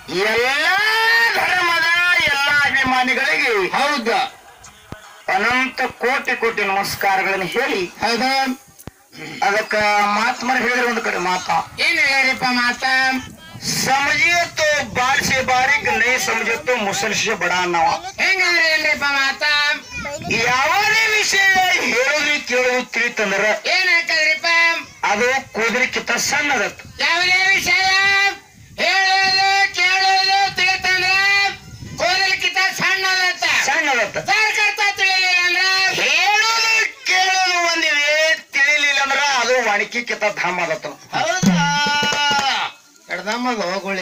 ಎಲ್ಲ ಧರ್ಮದ ಎಲ್ಲ ಅಭಿಮಾನಿಗಳಿಗೆ ಹೌದ ಅನಂತ ಕೋಟಿ ಕೋಟಿ ನಮಸ್ಕಾರಗಳನ್ನು ಹೇಳಿ ಹೌದಾ ಅದಕ್ಕ ಮಹಾತ್ಮರು ಹೇಳಿದ್ರೆ ಒಂದು ಕಡೆ ಮಾತಾ ಏನ್ ಹೇಳಿರಿಪ್ಪ ಮಾತ ಸಮಜಿಯ ತೋ ಬಾಲ್ ಸೆ ಬಾರಿಕ್ ನೈ ಸಮಜೆ ತೋ ಮುಸಲ್ ಸೆ ಬಡಾ ನಾವ ಹೆಂಗಂದ್ರೆ ಏನ್ರಿಪ್ಪ ಮಾತ ಯಾವುದೇ ವಿಷಯ ಹೇಳೋದು ಕೇಳೋದು ತಿಳಿತಂದ್ರ ಏನ್ ಹಾಕದ್ರಿಪ್ಪ ಅದು ಕೂದಲಿಕ್ಕಿಂತ ಸಣ್ಣದತ್ ಯಾವುದೇ ವಿಷಯ ಹೇಳೋದು ಕೇಳೋದು ತಿಳಿತಂದ್ರ ಕೋದಲಿಕ್ಕಿಂತ ಸಣ್ಣದತ್ತ ಸಣ್ಣದತ್ ಸರ್ಕರ್ತ ತಿಳಿಲಿಲ್ಲ ಅಂದ್ರ ಹೇಳೋದು ಕೇಳೋದು ಒಂದು ವೇಳೆ ತಿಳಿಲಿಲ್ಲ ಅಂದ್ರ ಅದು ಒಣಕಿಕ್ಕಿಂತ ಧಾಮ ಅದತ್ತ ಹೌದಾ ಎಡ್ದಮ್ಮದು ಹೋಗುಳಿ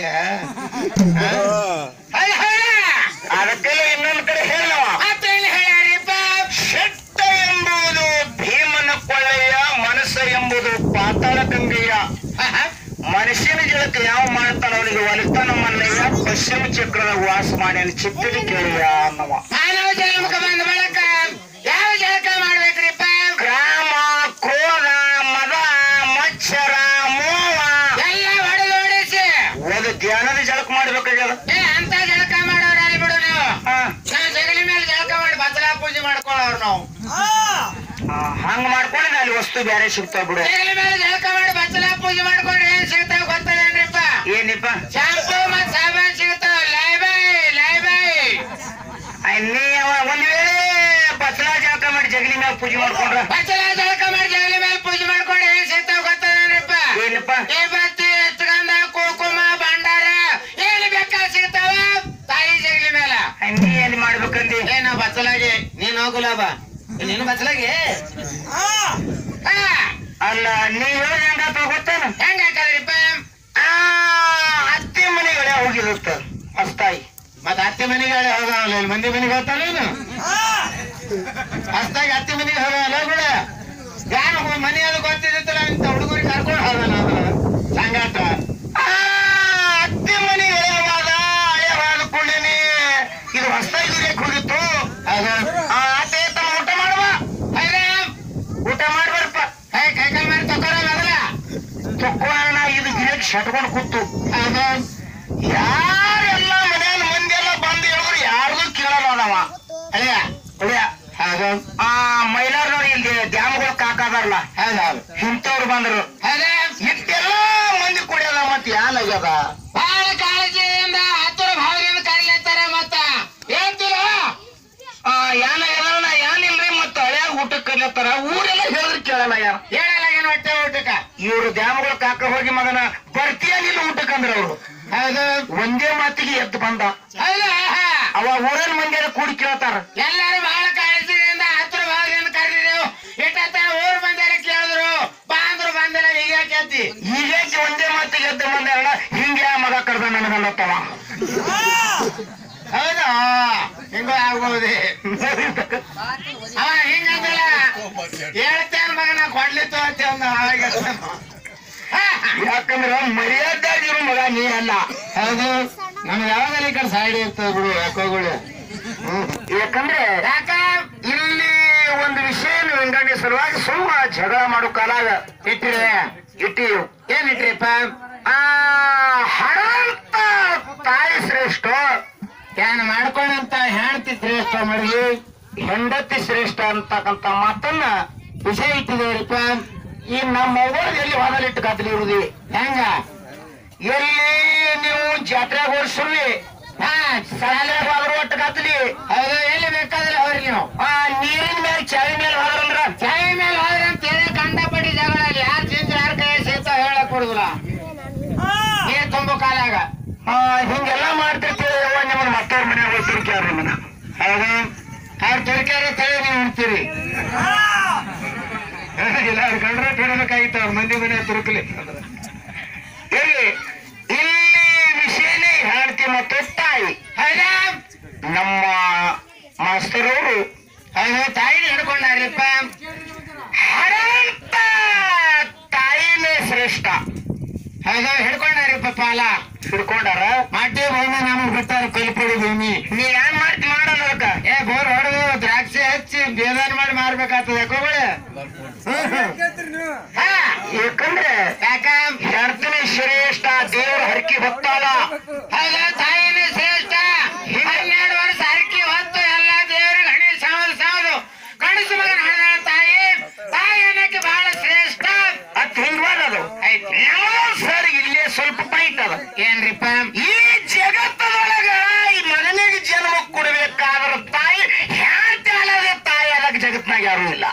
ಅದಕ್ಕೆ ಇನ್ನೊಂದು ಕಡೆ ಹೇಳವ ಮತ್ತೇನು ಹೇಳ್ಯಾರಿಪ್ಪ ಶೆಟ್ಟ ಎಂಬುದು ಭೀಮನ ಕೊಳ್ಳೆಯ ಮನಸ್ಸ ಎಂಬುದು ಪಾತಾಳ ಗಂಗೆಯ ಮನುಷ್ಯನ ಜಳಕ ಯಾವ ಮಾಡ್ತಾನ ಅವನಿಗೆ ಒಲಿತಾನ ಮನ್ನಯ್ಯ ಪಶ್ಚಿಮ ಚಕ್ರದ ವಾಸ ಮಾಡಿ ಚಿತ್ತಡಿ ಕೇಳಿಯ ಅನ್ನವ ಮಾನವ ಜನ್ಮಕ್ಕೆ ಬಂದ ಬಳಿಕ ಯಾವ ಜಳಕ ಮಾಡ್ಬೇಕ್ರಿಪ್ಪ ಗ್ರಾಮ ಕ್ರೋಧ ಮದ ಮತ್ಸರ ಮೋಹ ಎಲ್ಲ ಹೊಡೆದು ಹೊಡಿಸಿ ಒಂದು ಧ್ಯಾನದ ಜಳಕ ಮಾಡ್ಬೇಕಾಗ್ಯದ ಏ ಅಂತ ಜಳಕ ಮಾಡೋರು ಅಲ್ಲಿ ಬಿಡು ನೀವು ಹಾ. ನಾವು ಜಗಲಿ ಮೇಲೆ ಜಳಕ ಮಾಡಿ ಬದಲಾ ಪೂಜೆ ಮಾಡ್ಕೊಳ್ಳೋರು ನಾವು ಆ, ಹಂಗ ಮಾಡ್ಕೊಂಡ್ರೆ ಅಲ್ಲಿ ವಸ್ತು ಬೇರೆ ಸಿಗ್ತಾವ ಬಿಡು ಜಗಲಿ ಮೇಲೆ ಜಳಕ ಮಾಡಿ ಬದಲಾ ಪೂಜೆ ಮಾಡ್ಕೊಂಡ್ರೆ ಏನ್ ಸಿಗ್ತಾವ ಗೊತ್ತದೇನ್ರಿಪ್ಪ ಏನಿಪ್ಪ ಶಾಂಪೂ ಮತ್ ಸಾಬಾನ್ ಸಿಗ್ತಾವ ಲೈ ಬೈ ಲೈ ಬೈ ಅಯ್ಯ, ನೀ ಅವ- ಒಂದ್ ವೇಳೆ ಬಸಲ ಜಳಕ ಮಾಡಿ ಜಗಲಿ ಮೇಲೆ ಪೂಜೆ ಮಾಡ್ಕೊಂಡ್ರ ಬದಲಾ ಜಳಕ ಮಾಡಿ ಜಗಲಿ ಮೇಲೆ ಪೂಜೆ ಮಾಡ್ಕೊಂಡ್ರೆ ಏನ್ ಸಿಗ್ತಾವ ಗೊತ್ತದೇನ್ರಿಪ್ಪ ಏನಪ್ಪ ಈ ಬತ್ತಿ ಎತ್ತಗಂಧ ಕುಂಕುಮ ಭಂಡಾರ ಏನು ಬೇಕಾ ಸಿಗ್ತಾವ ತಾಯಿ ಜಗಲಿ ಮೇಲೆ ಅಯ್ಯ, ನೀ ಎಲ್ಲಿ ಮಾಡ್ಬೇಕಂದಿ ಏನ ಬಚ್ಚಲಾಗಿ ನೀನ್ ಹೋಗುಲಾಬ ನೀನು ಬಚ್ಚಲಾಗಿ ಅಲ್ಲ ನೀ ಹೇಳ ಹೆಂಗಾತ ಗೊತ್ತೇನು ಹೆಂಗ ಹಾಕದ್ರಿಪ್ಪ ಆ ಅತ್ತೆ ಮನೆಗಳೇ ಹೋಗಿರುತ್ತ ಅಸ್ತಾಯಿ ಮತ್ತ ಅತ್ತೆ ಮನೆಗೆ ಹೋಗಲ್ಲ ಇಲ್ಲಿ ಮಂದಿ ಮನೆಗೆ ಹೋಗ್ತಾನೇನು ಅಷ್ಟಾಗಿ ಅತ್ತೆ ಮನೆಗೆ ಹೋಗಲ್ಲ ಕೂಡ ಯಾರು ಮನೆ ಅದು ಗೊತ್ತಿರುತ್ತಲ್ಲ ಇಂಥ ಹುಡುಗರಿಗೆ ಕರ್ಕೊಂಡು ಹೋಗಲ್ಲ ಸಂಗಾಟ ಆ ಅತ್ತೆ ಮನೆಗಳೇ ಹೋದ ಹಳೆವಾದ ಕೊಂಡೇನಿ ಇದು ಹೊಸ್ತಾಗಿ ದುಡಿಯಕ್ ಹೋಗಿತ್ತು ಅದು ಆ ಅತ್ತೆ ತಮ್ಮ ಊಟ ಮಾಡುವ ಹೈರಾಮ್ ಊಟ ಮಾಡ್ಬಾರಪ್ಪ ಕೈ ಕೈ ಕಾಲ್ ಮಾಡಿ ತಕೋರ ಮೊದಲ ತಕ್ಕೋಣ ಇದು ಗಿಡಕ್ಕೆ ಶಟ್ಕೊಂಡು ಕೂತು ಅದು ಯಾರೆಲ್ಲ ಮನೆಯ ಮಂದಿ ಎಲ್ಲ ಬಂದು ಹೇಳಿದ್ರು ಯಾರ್ದು ಕೇಳಲ್ಲ ಅವ ಅಳಿಯ ಅಳಿಯ ಅದು ಆ ಮೈಲಾರ್ನವ್ರು ಇಲ್ಲಿ ಡ್ಯಾಮ್ಗಳು ಕಾಕಾದಾರಲ್ಲ ಹೌದು ಹೌದು ಇಂಥವ್ರು ಬಂದ್ರು ಹೈರಾಮ್ ಇಷ್ಟೆಲ್ಲ ಮಂದಿ ಕುಡಿಯೋದ ಮತ್ ಯಾನ್ ಆಗ್ಯದ ಬಹಳ ಕಾಳಜಿಯಿಂದ ಹತ್ತಿರ ಭಾವದಿಂದ ಕರೀಲತ್ತಾರ ಮತ್ತ ಹೇಳ್ತಿಲ್ಲ ಆ ಯಾನ ಯಾನ ಯಾನ್ ಇಲ್ರಿ ಮತ್ತ ಹಳ್ಯಾಗ ಊಟಕ್ಕೆ ಕರಿಲತ್ತಾರ ಊರೆಲ್ಲ ಹೇಳಿದ್ರು ಕೇಳಲ್ಲ ಯಾರ ಹೇಳಲ್ಲ ಏನು ಹೊಟ್ಟೆ ಊಟಕ್ಕ ಇವ್ರು ಡ್ಯಾಮ್ಗಳು ಕಾಕ ಹೋಗಿ ಮಗನ ಬರ್ತೀಯ ನಿಲ್ಲ ಊಟಕ್ಕೆ ಅಂದ್ರ ಅವ್ರು ಹೌದು ಒಂದೇ ಮಾತಿಗೆ ಎದ್ದು ಬಂದ ಹೌದು ಅವ ಊರಿನ ಮಂದಿರ ಕೂಡಿ ಕೇಳ್ತಾರ ಎಲ್ಲರೂ ಬಹಳ ಕಾಳಜಿಯಿಂದ ಹತ್ತಿರ ಭಾವದಿಂದ ಕರೆದಿದ್ದೆವು ಇಟ್ಟ ಊರ್ ಬಂದಾರ ಕೇಳಿದ್ರು ಬಾಂದ್ರು ಬಂದಿಲ್ಲ ಈಗ ಕೇಳ್ತಿ ಈಗ ಒಂದೇ ಮಾತಿಗೆ ಎದ್ದು ಬಂದ ಹಿಂಗೆ ಆ ಮಗ ಕರ್ದ ನನಗಲ್ಲತ್ತವ ಹೌದಾ ಹಿಂಗ ಆಗ್ಬೋದೆ ಅವ ಹಿಂಗಂದಿಲ್ಲ ಹೇಳ್ತೇನ್ ಮಗನ ಕೊಡ್ಲಿತ್ತು ಅಂತ ಒಂದು ಹಾಗೆ ಯಾಕಂದ್ರ ಮರ್ಯಾದಾಗಿರೋ ಮಗ ನೀ ಅಲ್ಲ ಹೌದು ನಮ್ಗೆ ಯಾವಾಗಲೂ ಈ ಕಡೆ ಸೈಡ್ ಇರ್ತದೆ ಬಿಡು ಯಾಕೋಗಳು ಯಾಕಂದ್ರೆ ಯಾಕ ಇಲ್ಲಿ ಒಂದು ವಿಷಯ ವೆಂಕಟೇಶ್ವರ ಸಲುವಾಗಿ ಸುಮ್ಮ ಜಗಳ ಮಾಡೋ ಕಾಲಾಗ ಇಟ್ಟಿರಿ ಇಟ್ಟಿವು ಏನ್ ಇಟ್ರಿಪ್ಪ ಆ ಹಣ ಅಂತ ತಾಯಿ ಶ್ರೇಷ್ಠ ಏನ್ ಮಾಡ್ಕೊಂಡಂತ ಹೆಣ್ತಿ ಶ್ರೇಷ್ಠ ಮಡಗಿ ಹೆಂಡತಿ ಶ್ರೇಷ್ಠ ಅಂತಕ್ಕಂತ ಮಾತನ್ನ ವಿಷಯ ಇಟ್ಟಿದೇವ್ರಿಪ್ಪ ಈ ನಮ್ಮ ಅವ್ವರು ಎಲ್ಲಿ ಹೊರಲಿಟ್ಟು ಕದಲಿ ಇರುದಿ ಹೆಂಗ ಎಲ್ಲಿ ನೀವು ಜಾತ್ರೆಗೆ ಹೋರ್ಸುವಿ ಹಾ ಶಾಲೆ ಹೋದ್ರ ಒಟ್ಟು ಕದಲಿ ಹೌದು ಎಲ್ಲಿ ಬೇಕಾದ್ರೆ ಅವ್ರಿ ನೀವು ಆ ನೀರಿನ ಮೇಲೆ ಚಾವಿ ಮೇಲೆ ಹೋದ್ರಂದ್ರ ಚಾವಿ ಮೇಲೆ ಹೋದ್ರೆ ಅಂತ ಹೇಳಿ ಕಂಡಪಟ್ಟಿ ಜಗಳಲ್ಲಿ ಯಾರು ತಿಂದ್ರೆ ಯಾರ ಕೈ ಸಿಗ್ತಾವ ಹೇಳಕ್ ಕೊಡುದಿಲ್ಲ ನೀರ್ ತುಂಬು ಕಾಲಾಗ ಆ, ಹಿಂಗೆಲ್ಲ ಮಾಡ್ತಿರ್ತೀವಿ ಯವ್ವ ನಿಮ್ಮನ್ನ ಮತ್ತವ್ರ ಮನೆಯಾಗ ಹೋಗ್ತಿರ್ಕ್ಯಾರ ನಿಮ್ಮನ್ನ ಹೌದು ಅವ್ರ ತುರ್ಕ್ಯಾರ ತಳಿ ನೀವು ಉಣ್ತೀರಿ ಇಲ್ಲ ಅವ್ರು ಕಂಡ್ರೆ ತಿನ್ನಬೇಕಾಗಿತ್ತು ಅವ್ರ ಮಂದಿ ಮನೆ ತುರುಕಲಿ ಇಲ್ಲಿ ಇಲ್ಲಿ ವಿಷಯನೇ ಹೇಳ್ತಿ ಮತ್ತು ತಾಯಿ ಹೌದಾ ನಮ್ಮ ಮಾಸ್ತರ್ ಅವರು ಹೌದು ತಾಯಿ ಹಿಡ್ಕೊಂಡಾರಿಪ್ಪ ಹರಂತ ತಾಯಿನೇ ಶ್ರೇಷ್ಠ ಹೌದು ಹಿಡ್ಕೊಂಡಾರಿಪ್ಪ ಪಾಲ ಹಿಡ್ಕೊಂಡಾರ ಮಾಟಿ ಭೂಮಿ ನಮಗ್ ಬಿಟ್ಟಾರ ಕಲ್ಪಡಿ ಭೂಮಿ ನೀ ಏನ್ ಮಾಡ್ತಿ ಮಾಡೋಣ ಅದಕ್ಕ ಏ ಬೋರ್ ಹೊಡೆದು ದ್ರಾಕ್ಷಿ ಹಚ್ಚಿ ಬೇದಾನ್ ಮಾಡಿ ಮಾರ್ಬೇಕಾಗ್ತದೆ ಯಾಕೋಬೇಡ ಹಾ, ಯಾಕಂದ್ರೆ ಯಾಕ ಹೆಣ್ತಿನ ಶ್ರೇಷ್ಠ ದೇವರ ಹರಕಿ ಹೊತ್ತಾಳ ಹೌದು ತಾಯಿನ ಶ್ರೇಷ್ಠ ಹನ್ನೆರಡು ವರ್ಷ ಅರಕಿ ಹೊತ್ತು ಎಲ್ಲ ದೇವರಿಗೆ ಹಣಿ ಸಾವದು ಸಾವದು ಗಂಡಸು ಮಗನ ಹಣದ ತಾಯಿ ತಾಯಿ ಅನ್ನಕ್ಕೆ ಬಹಳ ಶ್ರೇಷ್ಠ ಅದ್ ಹಿಂಗ್ವಾದದು ಐತಿ ಸರ್ ಇಲ್ಲೇ ಸ್ವಲ್ಪ ಪಾಯಿಂಟ್ ಅದ ಏನ್ರಿಪ್ಪ ಈ ಜಗತ್ತದೊಳಗ ಈ ಮಗನಿಗೆ ಜನ್ಮ ಕೊಡಬೇಕಾದ್ರ ತಾಯಿ ಹ್ಯಾಂತಿ ಅಲ್ಲದೆ ತಾಯಿ ಅದಕ್ಕೆ ಜಗತ್ನಾಗ ಯಾರು ಇಲ್ಲ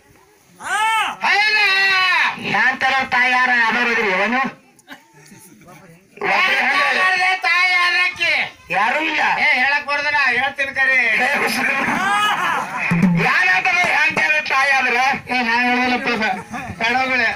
ಹೌದಾ ಹ್ಯಾಂತರ ತಾಯಿ ಯಾರ ಯಾರು ಇದ್ರಿ ಅವನು ಯಾರ್ಯಾರ್ದೆ ತಾಯಿ ಅನ್ನಕ್ಕೆ ಯಾರು ಇಲ್ಲ ಏ ಹೇಳಕ್ ಬರ್ದನ ಹೇಳ್ತೀನಿ ಕರೆ ಯಾರಾದರೂ ಹ್ಯಾಂತರ ತಾಯಿ ಆದ್ರ ಏ ನಾ ಹೇಳಲ್ಲಪ್ಪ ಕಡೋಗಳೇ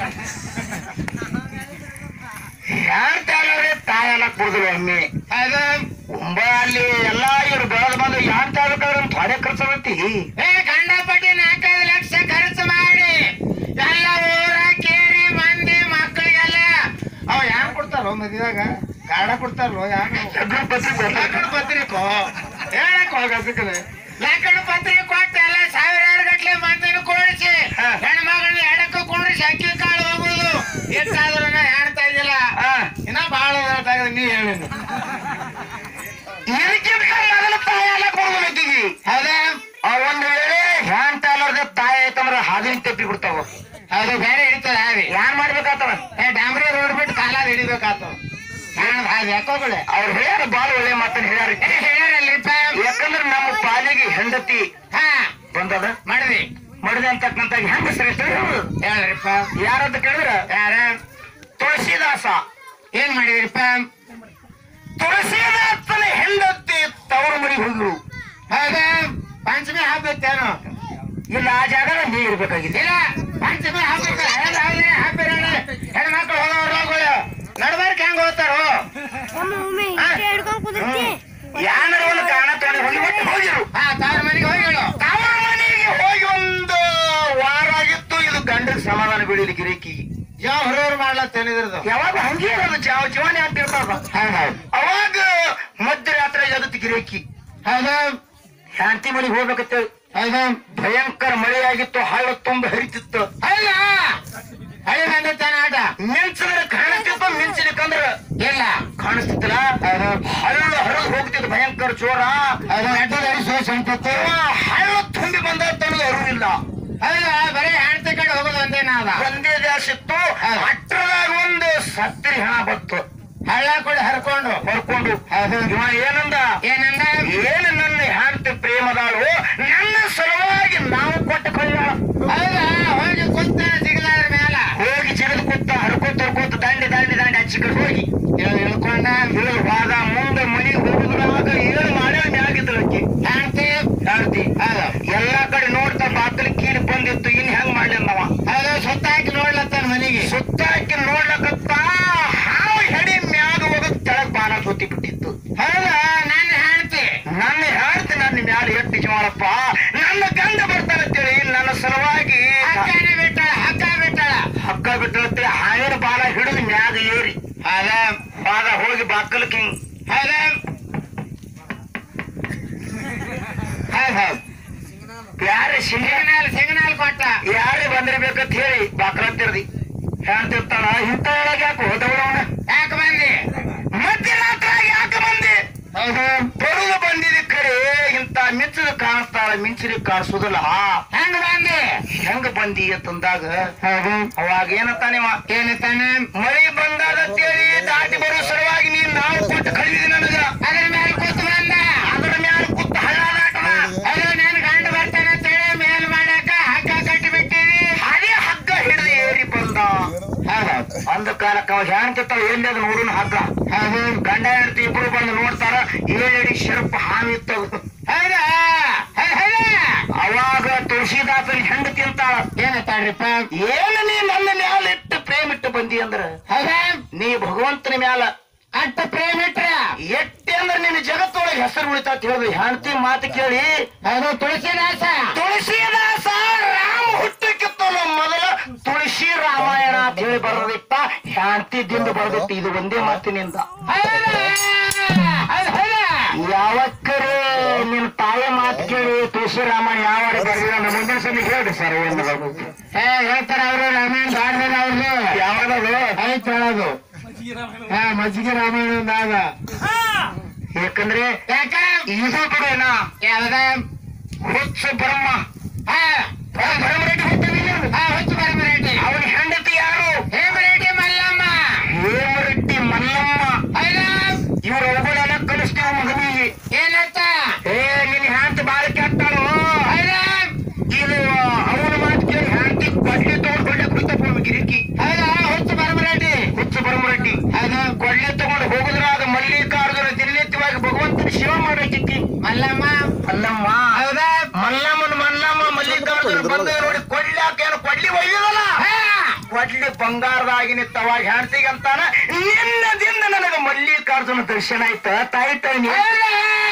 ಹ್ಯಾಂತಾದ್ರೆ ತಾಯಿ ಅನ್ನಕ್ ಬಿಡುದಿಲ್ಲ ಒಮ್ಮೆ ಅದು ಕುಂಬ ಅಲ್ಲಿ ಎಲ್ಲಾ ಇವ್ರು ಬೆಳೆದು ಬಂದು ಹ್ಯಾಂತ ಆಗ್ಬೇಕಾದ್ರೆ ಒಂದು ಥೊಡೆ ಖರ್ಚಾಗತ್ತಿ ಏ ಗಂಡಪಟ್ಟಿ ನಾಲ್ಕೈದು ಲಕ್ಷ ಖರ್ಚು ಮಾಡಿ ಎಲ್ಲ ಊರ ಕೇರಿ ಮಂದಿ ಮಕ್ಕಳಿಗೆಲ್ಲ ಅವ ಯಾರು ಕೊಡ್ತಾರೋ ಮದುವೆಯಾಗ ಗಾಡ ಕೊಡ್ತಾರೋ ಯಾರು ಲಕ್ಕಣ ಪತ್ರಿಕೋ ಹೇಳಕ್ ಹೋಗದಕ್ಕೆ ಲಕ್ಕಣ ಪತ್ರಿಕೆ ಕೊಟ್ಟು ಎಲ್ಲ ಸಾವಿರಾರು ಗಟ್ಲೆ ಮಂದಿನ ಕೂಡಿಸಿ ಹಾ. ಹೆಣ್ಮಗಳನ್ನ ಎಡಕ್ಕೆ ಕೂಡಿಸಿ ಅಕ್ಕಿ ಕಾಳು ಹೋಗುದು ಎಷ್ಟಾದ್ರೂ ಹೇಳ್ತಾ ಇದ್ದಿಲ್ಲ ಇನ್ನ ಬಹಳ ತೆಗೆದು ನೀ ಹೇಳಿ ಇದಕ್ಕಿಂತ ಮೊದಲು ತಾಯಿ ಅನ್ನಕ್ ಬರುದಿಲ್ಲ ಆಕಿಗೆ. ಹೌದಾ ಆ ಒಂದ್ ವೇಳೆ ಹ್ಯಾಂತ ಅಲ್ಲದ ತಾಯಿ ಆಯ್ತಂದ್ರ ಹಾದಿನ ತಪ್ಪಿ ಬಿಡ್ತಾವ ಹೌದು ಬೇರೆ ಹಿಡಿತದ ಹಾವಿ ಯಾನ್ ಮಾಡ್ಬೇಕಾತವ ಏ ಡಾಂಬ್ರಿ ರೋಡ್ ಬಿಟ್ಟು ಕಾಲಾದ ಹಿಡಿಬೇಕಾತು ಕಾಣದ ಹಾವಿ ಯಾಕೋಗಳೇ ಅವ್ರು ಹೇಳ್ಯಾರ ಬಾಳ ಒಳ್ಳೆ ಮಾತನ್ನ ಹೇಳ್ಯಾರ ಏ ಹೇಳ್ಯಾರಲ್ರಿಪ್ಪ ಯಾಕಂದ್ರ ನಮ್ಮ ಪಾಲಿಗೆ ಹೆಂಡತಿ ಹಾ ಬಂದದ ಮಾಡಿದ್ವಿ ಮಡದೆ ಅಂತಕ್ಕಂತ ಹೆಂಗ ಶ್ರೇಷ್ಠ ಹೇಳ್ರಿಪ್ಪ ಯಾರಂತ ಕೇಳಿದ್ರ ಯಾರ ತುಳಸಿದಾಸ ಏನ್ ಮಾಡಿದ್ರಿಪ್ಪ ತುಳಸಿದಾಸನ ಹೆಂಡತಿ ತವರ ಮನೆಗೆ ಹೋಗಿರು ಹೌದಾ ಪಂಚಮಿ ಹಬ್ಬ ಇತ್ತೇನು ಇಲ್ಲ ಆ ಜಾಗದ ನೀ ಇರ್ಬೇಕಾಗಿದೆ ಇಲ್ಲ ಪಂಚಮಿ ಹಬ್ಬ ಇತ್ತು ಹೆಣ್ಣು ಹೌದ್ರೆ ಹಬ್ಬಿರೋಣ ಹೆಣ್ಮಕ್ಳು ಹೋಗೋರು ಹೋಗೋಳು ನಡ್ಬಾರ್ಕ್ ಹೆಂಗ್ ಹೋಗ್ತಾರೋ ಒಮ್ಮೆ ಒಮ್ಮೆ ಹಾ. ಹಿಂಗೆ ಹಿಡ್ಕೊಂಡ್ ಕುದಿರ್ತಿ ಯಾನರ ಒಂದು ಕಾರಣ ತಗೊಂಡು ಹೋಗಿ ಒಟ್ಟು ಹೋಗಿರು ಹಾ ತವ್ರ ಮನೆಗೆ ಹೋಗಿಳು ತವರ ಮನೆಗೆ ಹೋಗಿ ಒಂದು ವಾರ ಆಗಿತ್ತು ಇದು ಗಂಡನ ಸಮಾಧಾನ ಬೀಳಿಲಿ ಗಿರಿಕಿಗೆ ಯಾವ ಹೊರವ್ರು ಮಾಡ್ಲತ್ತೇನಿದ್ರದು ಯಾವಾಗ ಹಂಗೆ ಇರೋದು ಜಾವ ಜೀವನ ಅಂತ ಇರ್ತಾರ ಹೌದು ಅವಾಗ ಮಧ್ಯರಾತ್ರಿ ಜಗತ್ತು ಗಿರೇಕಿ ಹೌದು ಶಾಂತಿ ಮನೆಗೆ ಹೋಗ್ಬೇಕಂತೇಳಿ ಹೌದು ಭಯಂಕರ ಮಳೆಯಾಗಿತ್ತು ಹಳ್ಳ ತುಂಬ ಹರಿತಿತ್ತು ಹೌದಾ ಹಳಿ ಬಂದಿತ್ತಾನ ಆಟ ಮಿಂಚಿದ್ರೆ ಕಾಣಿಸ್ತಿತ್ತು ಮಿಂಚಲಿಕ್ಕಂದ್ರ ಇಲ್ಲ ಕಾಣಿಸ್ತಿತ್ತಲ್ಲ ಹಳ್ಳ ಹರಿದು ಹೋಗ್ತಿತ್ತು ಭಯಂಕರ ಜೋರ ಅದು ಅಡ್ಡದಲ್ಲಿ ಸೋಸ್ ಅಂತಿತ್ತು ಇವ ಹಳ್ಳ ತುಂಬಿ ಬಂದ ತನಗೆ ಅರಿವಿಲ್ಲ ಹೌದಾ ಬರೀ ಹೆಣ್ತಿ ಕಡೆ ಹೋಗೋದು ಒಂದೇ ನಾದ ಒಂದೇ ದ್ಯಾಸ್ ಇತ್ತು ಅಟ್ರದಾಗ ಒಂದು ಸತ್ತಿರಿ ಹಣ ಬತ್ತು ಹಳ್ಳ ಕೂಡ ಹರ್ಕೊಂಡು ಹೊರ್ಕೊಂಡು ಇವ ಏನಂದ ಏನಂದ ಏನು ನನ್ನ ಹೆಂಡತಿ ಪ್ರೇಮದಾಳು ನನ್ನ ಸಲುವಾಗಿ ನಾವು ಕೊಟ್ಟ ಕಲ್ಯಾಣ ಹೌದಾ ಹೋಗಿ ಕುಂತಾನ ಸಿಗಲಾದ್ರ ಮೇಲ ಹೋಗಿ ಜಿಗಿದು ಕೂತ ಹರ್ಕೋತ ಹರ್ಕೋತ ದಂಡಿ ದಂಡಿ ದಂಡಿ ಹಚ್ಚಿ ಕಡೆ ಹೋಗಿ ಇಳ್- ಇಳ್ಕೊಂಡ ಇಳಿದು ಹೋದ ಮುಂದೆ ಮನೆಗೆ ಹೋಗುದ್ರಾಗ ಏನು ಮಾಡ್ಯಾಳ ಮ್ಯಾಗಿದ್ರು ಆಕಿ ಹೆಣ್ತಿ ಹೆಂಡತಿ ಹೌದು ಎಲ್ಲಾ ಕಡೆ ನೋಡ್ತಾ ಬಾಕಲಿ ಕೀಲಿ ಬಂದಿತ್ತು ಇನ್ ಹೆಂಗ್ ಮಾಡ್ಲಿಲ್ಲವ ಹೌದು ಸುತ್ತ ಹಾಕಿ ನೋಡ್ಲತ್ತಾನ ಮನೆಗೆ ಸುತ್ತಾಕಿ ನೋಡ್ಲಕತ್ತ ಹಾವು ಹೆಡಿ ಮ್ಯಾಗ ಹೋಗದ್ ತೆಳಗ್ ಬಾಲ ಸೋತಿ ಬಿಟ್ಟಿತ್ತು ಹೌದಾ ನನ್ನ ಹೆಣ್ತಿ ನನ್ನ ಹೆಂಡತಿ ನನ್ನ ಮ್ಯಾಲ ಎಟ್ಟು ಜೋಳಪ್ಪ ನನ್ನ ಗಂಡ ಬರ್ತಾನಂತೇಳಿ ನನ್ನ ಸಲುವಾಗಿ ಹಕ್ಕನೆ ಬಿಟ್ಟಾಳ ಹಕ್ಕ ಬಿಟ್ಟಾಳ ಹಕ್ಕ ಬಿಟ್ಟಂತೆ ಹಾವಿನ ಬಾಲ ಹಿಡಿದು ಮ್ಯಾಗ ಏರಿ ಹೌದ ಬಾದ ಹೋಗಿ ಬಾಕಲಕ್ಕೆ ಹಿಂಗ್ ಹೌದ ಹೌದ್ ಹೌದ್ ಯಾರೇ ಸಿಂಗ ಸಿಗ್ನಲ್ ಸಿಗ್ನಲ್ ಕೊಟ್ಟ ಯಾರೇ ಬಂದಿರ್ಬೇಕಂತ ಹೇಳಿ ಬಾಕಲಂತಿರ್ದಿ ಹೇಳ್ತಿರ್ತಾಳ ಇಂಥ ಒಳಗೆ ಯಾಕೆ ಹೋದವಳವನ ಯಾಕೆ ಬಂದಿ ಮಧ್ಯರಾತ್ರಿ ಯಾಕೆ ಬಂದೆ ಹೌದು ಬರುದು ಬಂದಿದೆ ಕರೆ ಇಂತ ಮಿಂಚದ ಕಾಣಿಸ್ತಾಳ ಮಿಂಚಲಿ ಕಾಣಿಸುದಿಲ್ಲ ಹೆಂಗ್ ಬಂದಿ ಹೆಂಗ ಬಂದಿ ಅಂತಂದಾಗ ಹೌದು ಅವಾಗ ಏನಂತಾನೆ ಇವ? ಏನತ್ತಾನೆ ಮಳಿ ಬಂದಾಗ ಅಂತೇಳಿ ದಾಟಿ ಬರೋ ಸಲುವಾಗಿ ನೀನ್ ನಾವು ಕೊಟ್ಟು ಕಳಿದಿದೆ ನನಗ ಅದ್ರ ಮೇಲೆ ಕೂತ್ ಬಂದ ಅದರ ಮ್ಯಾಲ ಕೂತ ಹಳ್ಳ ದಾಟದ ಅದು ನನ್ ಗಂಡ ಬರ್ತಾನೆ ಅಂತೇಳಿ ಮೇಲ್ ಮಾಡಾಕ ಹಗ್ಗ ಕಟ್ಟಿ ಬಿಟ್ಟಿವಿ ಅದೇ ಹಗ್ಗ ಹಿಡಿದು ಏರಿ ಬಂದ ಹೌದೌದು ಅಂದ ಕಾಲಕ್ಕ ಅವ ಹೆಣ್ತಿರ್ತಾವ ಎಲ್ಲಿ ಅದು ನೋಡುನ್ ಹಗ್ಗ ಹೌದು ಗಂಡ ಹೆಂಡತಿ ಇಬ್ರು ಬಂದು ನೋಡ್ತಾರ ಏಳಡಿ ಶರ್ಪ ಹಾವಿ ಇತ್ತದು ಹೌದಾ ಹೌದ್ ಹೌದಾ ಅವಾಗ ತುಳಸಿದಾಸನ್ ಹೆಂಡತಿ ಅಂತಾಳ ಏನತ್ತಾಳ್ರಿಪ್ಪ ಏನು ನೀ ನನ್ನ ಮ್ಯಾಲ ಇಟ್ಟು ಪ್ರೇಮ ಇಟ್ಟು ಬಂದಿ ಅಂದ್ರ ಹೌದಾ ನೀ ಭಗವಂತನ ಮ್ಯಾಲ ಅಟ್ಟ ಪ್ರೇಮ ಇಟ್ರ ಎಟ್ಟೆ ಅಂದ್ರೆ ನಿನ್ನ ಜಗತ್ತೊಳಗೆ ಹೆಸರು ಉಳಿತಾತ ಹೇಳಿದ್ರು ಹೆಂಡತಿ ಮಾತು ಕೇಳಿ ಹೌದು ತುಳಸಿದಾಸ ತುಳಸಿದಾಸ ರಾಮ ಹುಟ್ಟಕ್ಕಿತ್ತು ಮೊದಲ ತುಳಸಿ ರಾಮಾಯಣ ಅಂತ ಹೇಳಿ ಬರೋದಿತ್ತ ಶಾಂತಿದಿಂದ ಬರೋದಿತ್ತು ಇದು ಒಂದೇ ಮಾತಿನಿಂದ ಹೌದಾ ಹೌದ್ ಹೌದಾ ಯಾವಕ್ಕರೆ ನಿನ್ ತಾಯಿ ಮಾತು ಕೇಳಿ ತುಳಸಿ ರಾಮಾಯಣ ಯಾವ ಬರೆದಿಲ್ಲ ಮುಂದಿನ ಸಲ ಹೇಳ್ರಿ ಸರ್ ಏನು ಏ ಹೇಳ್ತಾರ ಅವರು ರಾಮಾಯಣ ದಾಡ್ದಾರ ಅವ್ರದ್ದು ಯಾವ್ದದು ಐತ್ ಹೇಳೋದು ಹಾ ಮಜ್ಜಿಗೆ ರಾಮಾಯಣ ಒಂದಾಗ ಯಾಕಂದ್ರೆ ಯಾಕ ಇದು ಬಿಡೇನ ಯಾವ್ದ ಹುಚ್ಚು ಬ್ರಹ್ಮ ಹಾ ಬ್ರಹ್ಮರೆಡ್ಡಿ ಹುಟ್ಟಿದಿಲ್ಲ ಹಾ ಹುಚ್ಚು ಬರಮರೆಡ್ಡಿ ಅವನ ಹೆಂಡತಿ ಯಾರು ಹೇಮರೆಡ್ಡಿ ಮಲ್ಲಮ್ಮ ಹೇಮರೆಡ್ಡಿ ಮಲ್ಲಮ್ಮ ಹೌದಾ ಇವ್ರ ಅವುಗಳೆಲ್ಲ ಕಲಿಸ್ತೇವ ಮಗನಿಗೆ ಏನಂತ ಏ ನಿನ್ ಹ್ಯಾಂತ ಬಾಳ ಕೆಟ್ಟಾಳು ಹೌದಾ ಇದು ಅವನ ಮಾತು ಕೇಳಿ ಹ್ಯಾಂತಿ ಕೊಡ್ಲಿ ತಗೊಂಡು ಕೊಳ್ಳೆ ಕುಡಿತ ಗಿರಿಕಿ ಹೌದಾ ಹುಚ್ಚು ಬರಮರೆಡ್ಡಿ ಹುಚ್ಚು ಬ್ರಹ್ಮರೆಡ್ಡಿ ಹೌದು ಕೊಳ್ಳೆ ತಗೊಂಡು ಹೋಗುದ್ರಾಗ ಮಲ್ಲಿಕಾರ್ಜುನ ದಿನನಿತ್ಯವಾಗಿ ಭಗವಂತನ ಶಿವ ಮಾಡಬೇಕಿಕ್ಕಿ ಮಲ್ಲಮ್ಮ ಮಲ್ಲಮ್ಮ ಹೌದಾ ಮಲ್ಲಮ್ಮನ ಮಲ್ಲಮ್ಮ ಮಲ್ಲಿಕಾರ್ಜುನ ಬಂದ ನೋಡಿ ಕೊಡ್ಲಾಕ ಏನು ಕೊಡ್ಲಿ ಒಯ್ಯುದಲ್ಲ ಹಾ ಕೊಡ್ಲಿ ಬಂಗಾರದಾಗಿ ನಿತ್ತವಾಗ ಹೆಣ್ತಿಗಂತಾನ ನಿನ್ನದಿಂದ ನನಗ ಮಲ್ಲಿಕಾರ್ಜುನ ದರ್ಶನ ಆಯ್ತ ತಾಯಿ ತಾಯಿ ಹೌದಾ?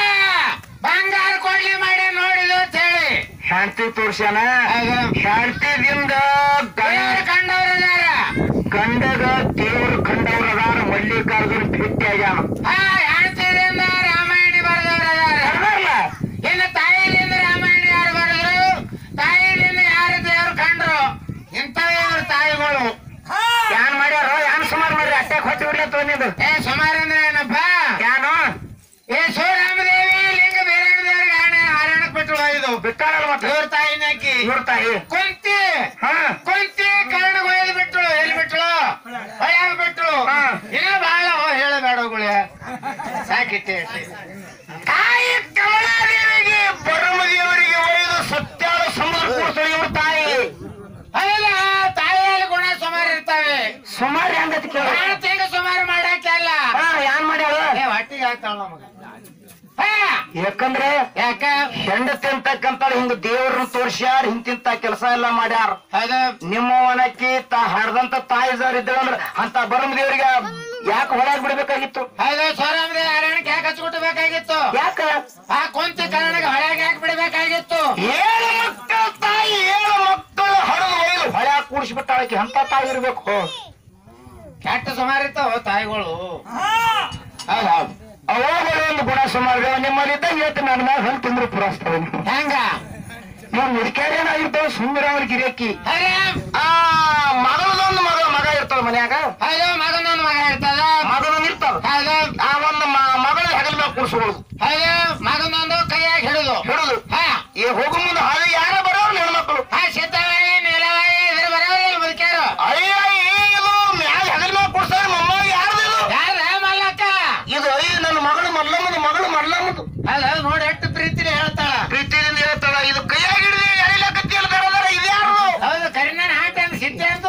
ಬಂಗಾರ ಕೊಡ್ಲಿ ಮಾಡಿ ನೋಡಿದು ಅಂತ ಹೇಳಿ ಹೆಣ್ತಿ ತೋರ್ಸ್ಯಾನ ಹೌದು. ಹೆಣ್ತಿದಿಂದ ದೇವ್ರ ಕಂಡವ್ರದಾರ ಗಂಡಗ ದೇವ್ರ ಕಂಡವ್ರದಾರ ಮಲ್ಲಿಕಾರ್ಜುನ ಭೇಟಿ ಆಗ್ಯಾನ ಹಾ ಹೇಳ್ತಿದಿಂದ ರಾಮಾಯಣಿ ಬರೆದವ್ರದಾರ ಕರ್ದಾರಲ್ಲ? ಇನ್ನು ತಾಯಿಲಿಂದ ರಾಮಾಯಣ ಯಾರು ಬರೆದ್ರು ತಾಯಿಲಿಂದ ಯಾರು ದೇವ್ರು ಕಂಡ್ರು ಇಂಥವೇ ಇವ್ರ ತಾಯಿಗಳು ಯಾನ್ ಮಾಡ್ಯಾರ ಯಾನ್ ಸುಮಾರು ಮಾಡ್ರಿ ಅಟ್ಯಾಕ್ ಹೊಟ್ಟಿ ಬಿಡ್ಲ ತೊಗೊಂಡಿದ್ದು ಏ ಸುಮಾರು ಅಂದ್ರೆ ಏನಪ್ಪ ಯಾನು ಏ ಶಿವರಾಮದೇವಿ ಲಿಂಗ ಬೀರಣ್ಣ ದೇವ್ರಿಗೆ ಆಣೆ ಹಾರಾಣಕ್ ಬಿಟ್ಟು ಇದು ಬಿಟ್ಟಾಳಲ್ಲ ಮತ್ತೆ ಇವ್ರ ತಾಯಿನಾಕಿ ಇವ್ರ ತಾಯಿ ಕುಂತಿ ಹಾ ಕುಂತಿ ಕರ್ಣ ಒಯ್ದು ಬಿಟ್ಳು ಎಲ್ಲಿ ಬಿಟ್ಳು ಹೊಳ್ಯಾಗ ಬಿಟ್ಳು ಹಾ. ಇನ್ನ ಬಹಳ ಹೇಳಬೇಡಗುಳೆ ಸಾಕಿಟ್ಟೆ ತಾಯಿ ಕಮಲಾದೇವಿಗೆ ಬರಮದೇವರಿಗೆ ಒಯ್ದು ಸತ್ಯಾಳ ಸಮುದ್ರ ಕೂಡ್ಸೋ ಇವ್ರ ತಾಯಿ ಹೌದಾ ತಾಯಿಯಲ್ಲಿ ಗುಣ ಸುಮಾರು ಇರ್ತಾವೆ ಸುಮಾರು ಹೆಂಗತಿ ಕೇಳ ಪ್ರಾಣ ತಿಂಗ ಸುಮಾರು ಮಾಡಕ್ಕೆ ಅಲ್ಲ ಹಾ ಯಾನ್ ಮಾಡ್ಯಾಳ ಏ ಹೊಟ್ಟಿಗೆ ಆಗ್ತಾಳ ನಮಗ ಹಾ ಯಾಕಂದ್ರೆ ಯಾಕ ಹೆಂಡತಿ ಅಂತಕ್ಕಂತ ಹಿಂಗ ದೇವ್ರನ್ನ ತೋರ್ಸ್ಯಾರ ಹಿಂತಿಂತ ಕೆಲಸ ಎಲ್ಲ ಮಾಡ್ಯಾರ ಹೌದು ನಿಮ್ಮವನಕ್ಕಿ ತಾ ಹಡ್ದಂತ ತಾಯಿ ಜರ್ ಇದ್ದೇವಂದ್ರ ಅಂತ ಬರಮ ದೇವರಿಗೆ ಯಾಕೆ ಹೊಳಗ್ ಬಿಡ್ಬೇಕಾಗಿತ್ತು ಹೌದು ಸೋರಾಮದೇವಿ ಹರಣಕ್ಕೆ ಯಾಕೆ ಹಚ್ಬಿಟ್ಟು ಬೇಕಾಗಿತ್ತು ಯಾಕ ಆ ಕುಂತಿ ಕರ್ಣಗೆ ಹೊಳೆಗೆ ಯಾಕೆ ಬಿಡಬೇಕಾಗಿತ್ತು ಏಳು ಮಕ್ಕಳ ತಾಯಿ ಏಳು ಮಕ್ಕಳು ಹಡದು ಒಯ್ದು ಹೊಳ್ಯಾಗ ಕೂಡಿಸ್ಬಿಟ್ಟಾಳಕಿ ಅಂತ ತಾಯಿ ಇರ್ಬೇಕು ಕೆಟ್ಟ ಸುಮಾರು ಇರ್ತಾವ ತಾಯಿಗಳು ಹೌದು ಹೌದು ಅವಾಗಲೇ ಒಂದು ಗುಣ ಸುಮಾರು ನಿಮ್ಮಲ್ಲಿದ್ದ ಇವತ್ತು ನನ್ನ ಮ್ಯಾಗ ಹಲ್ ತಿಂದ್ರು ಪುರಾಸ್ತವ ನೀವು ಹೆಂಗ ನೀವು ಮುದುಕ್ಯಾರೇನಾಗಿರ್ತಾವ ಸುಂದರ ಅವ್ರ ಗಿರಿಯಕ್ಕಿ ಅರೆ ಆ ಮಗಳದೊಂದು ಮಗ ಮಗ ಇರ್ತಾವ ಮನ್ಯಾಗ ಹೌದು ಮಗನೊಂದು ಮಗ ಇರ್ತದ ಮಗನೊಂದು ಇರ್ತಾವ ಹೌದು ಆ ಒಂದು ಮ- ಮಗಳ ಹೆಗಲ ಮ್ಯಾಗ ಕೂರ್ಸ್ಕೊಳ್ಳೋದು ಹೌದು ಮಗನೊಂದು ಕೈಯಾಗಿ ಹಿಡಿದು ಹಿಡಿದು ಹಾ ಈ ಹೋಗು ಮುಂದೆ ಹಾಗೆ ಯಾರ ಬರೋರು ಹೆಣ್ಮಕ್ಳು ಹಾ ಸಿದ್ದವಾಯಿ ನೀಲವಾಯಿ ಇದ್ರ ಬರೋರಿಲ್ಲ ಮುದುಕ್ಯಾರು ಅಯ್ಯ ಇದು ಮ್ಯಾಗ ಹೆಗಲ ಮ್ಯಾಗ ಕೂರ್ಸ್ತಾರೆ ಮೊಮ್ಮ ಯಾರ್ದು ಇದು ಯಾರ ಮಲ್ಲಕ್ಕ ಇದು ಅಯ್ಯ ನನ್ನ ಮಗಳು ಮಲ್ಲಮ್ಮದು ಮಗಳು ಮಲ್ಲಮ್ಮದು ಅಲ್ಲ ನೋಡಿ ಎಷ್ಟು ಪ್ರೀತಿಲಿ ಹೇಳ್ತಾಳ ಪ್ರೀತಿಯಿಂದ ಹೇಳ್ತಾಳ ಇದು ಕೈಯಾಗಿ ಹಿಡಿದು ಎಳಿಲಕತ್ತಿಯಲ್ಲ ಕರದಾರ ಇದು ಯಾರು ಹೌದು ಕರಿನ ಹಾಟ ಅಂತ ಸಿದ್ದೆ ಅಂದು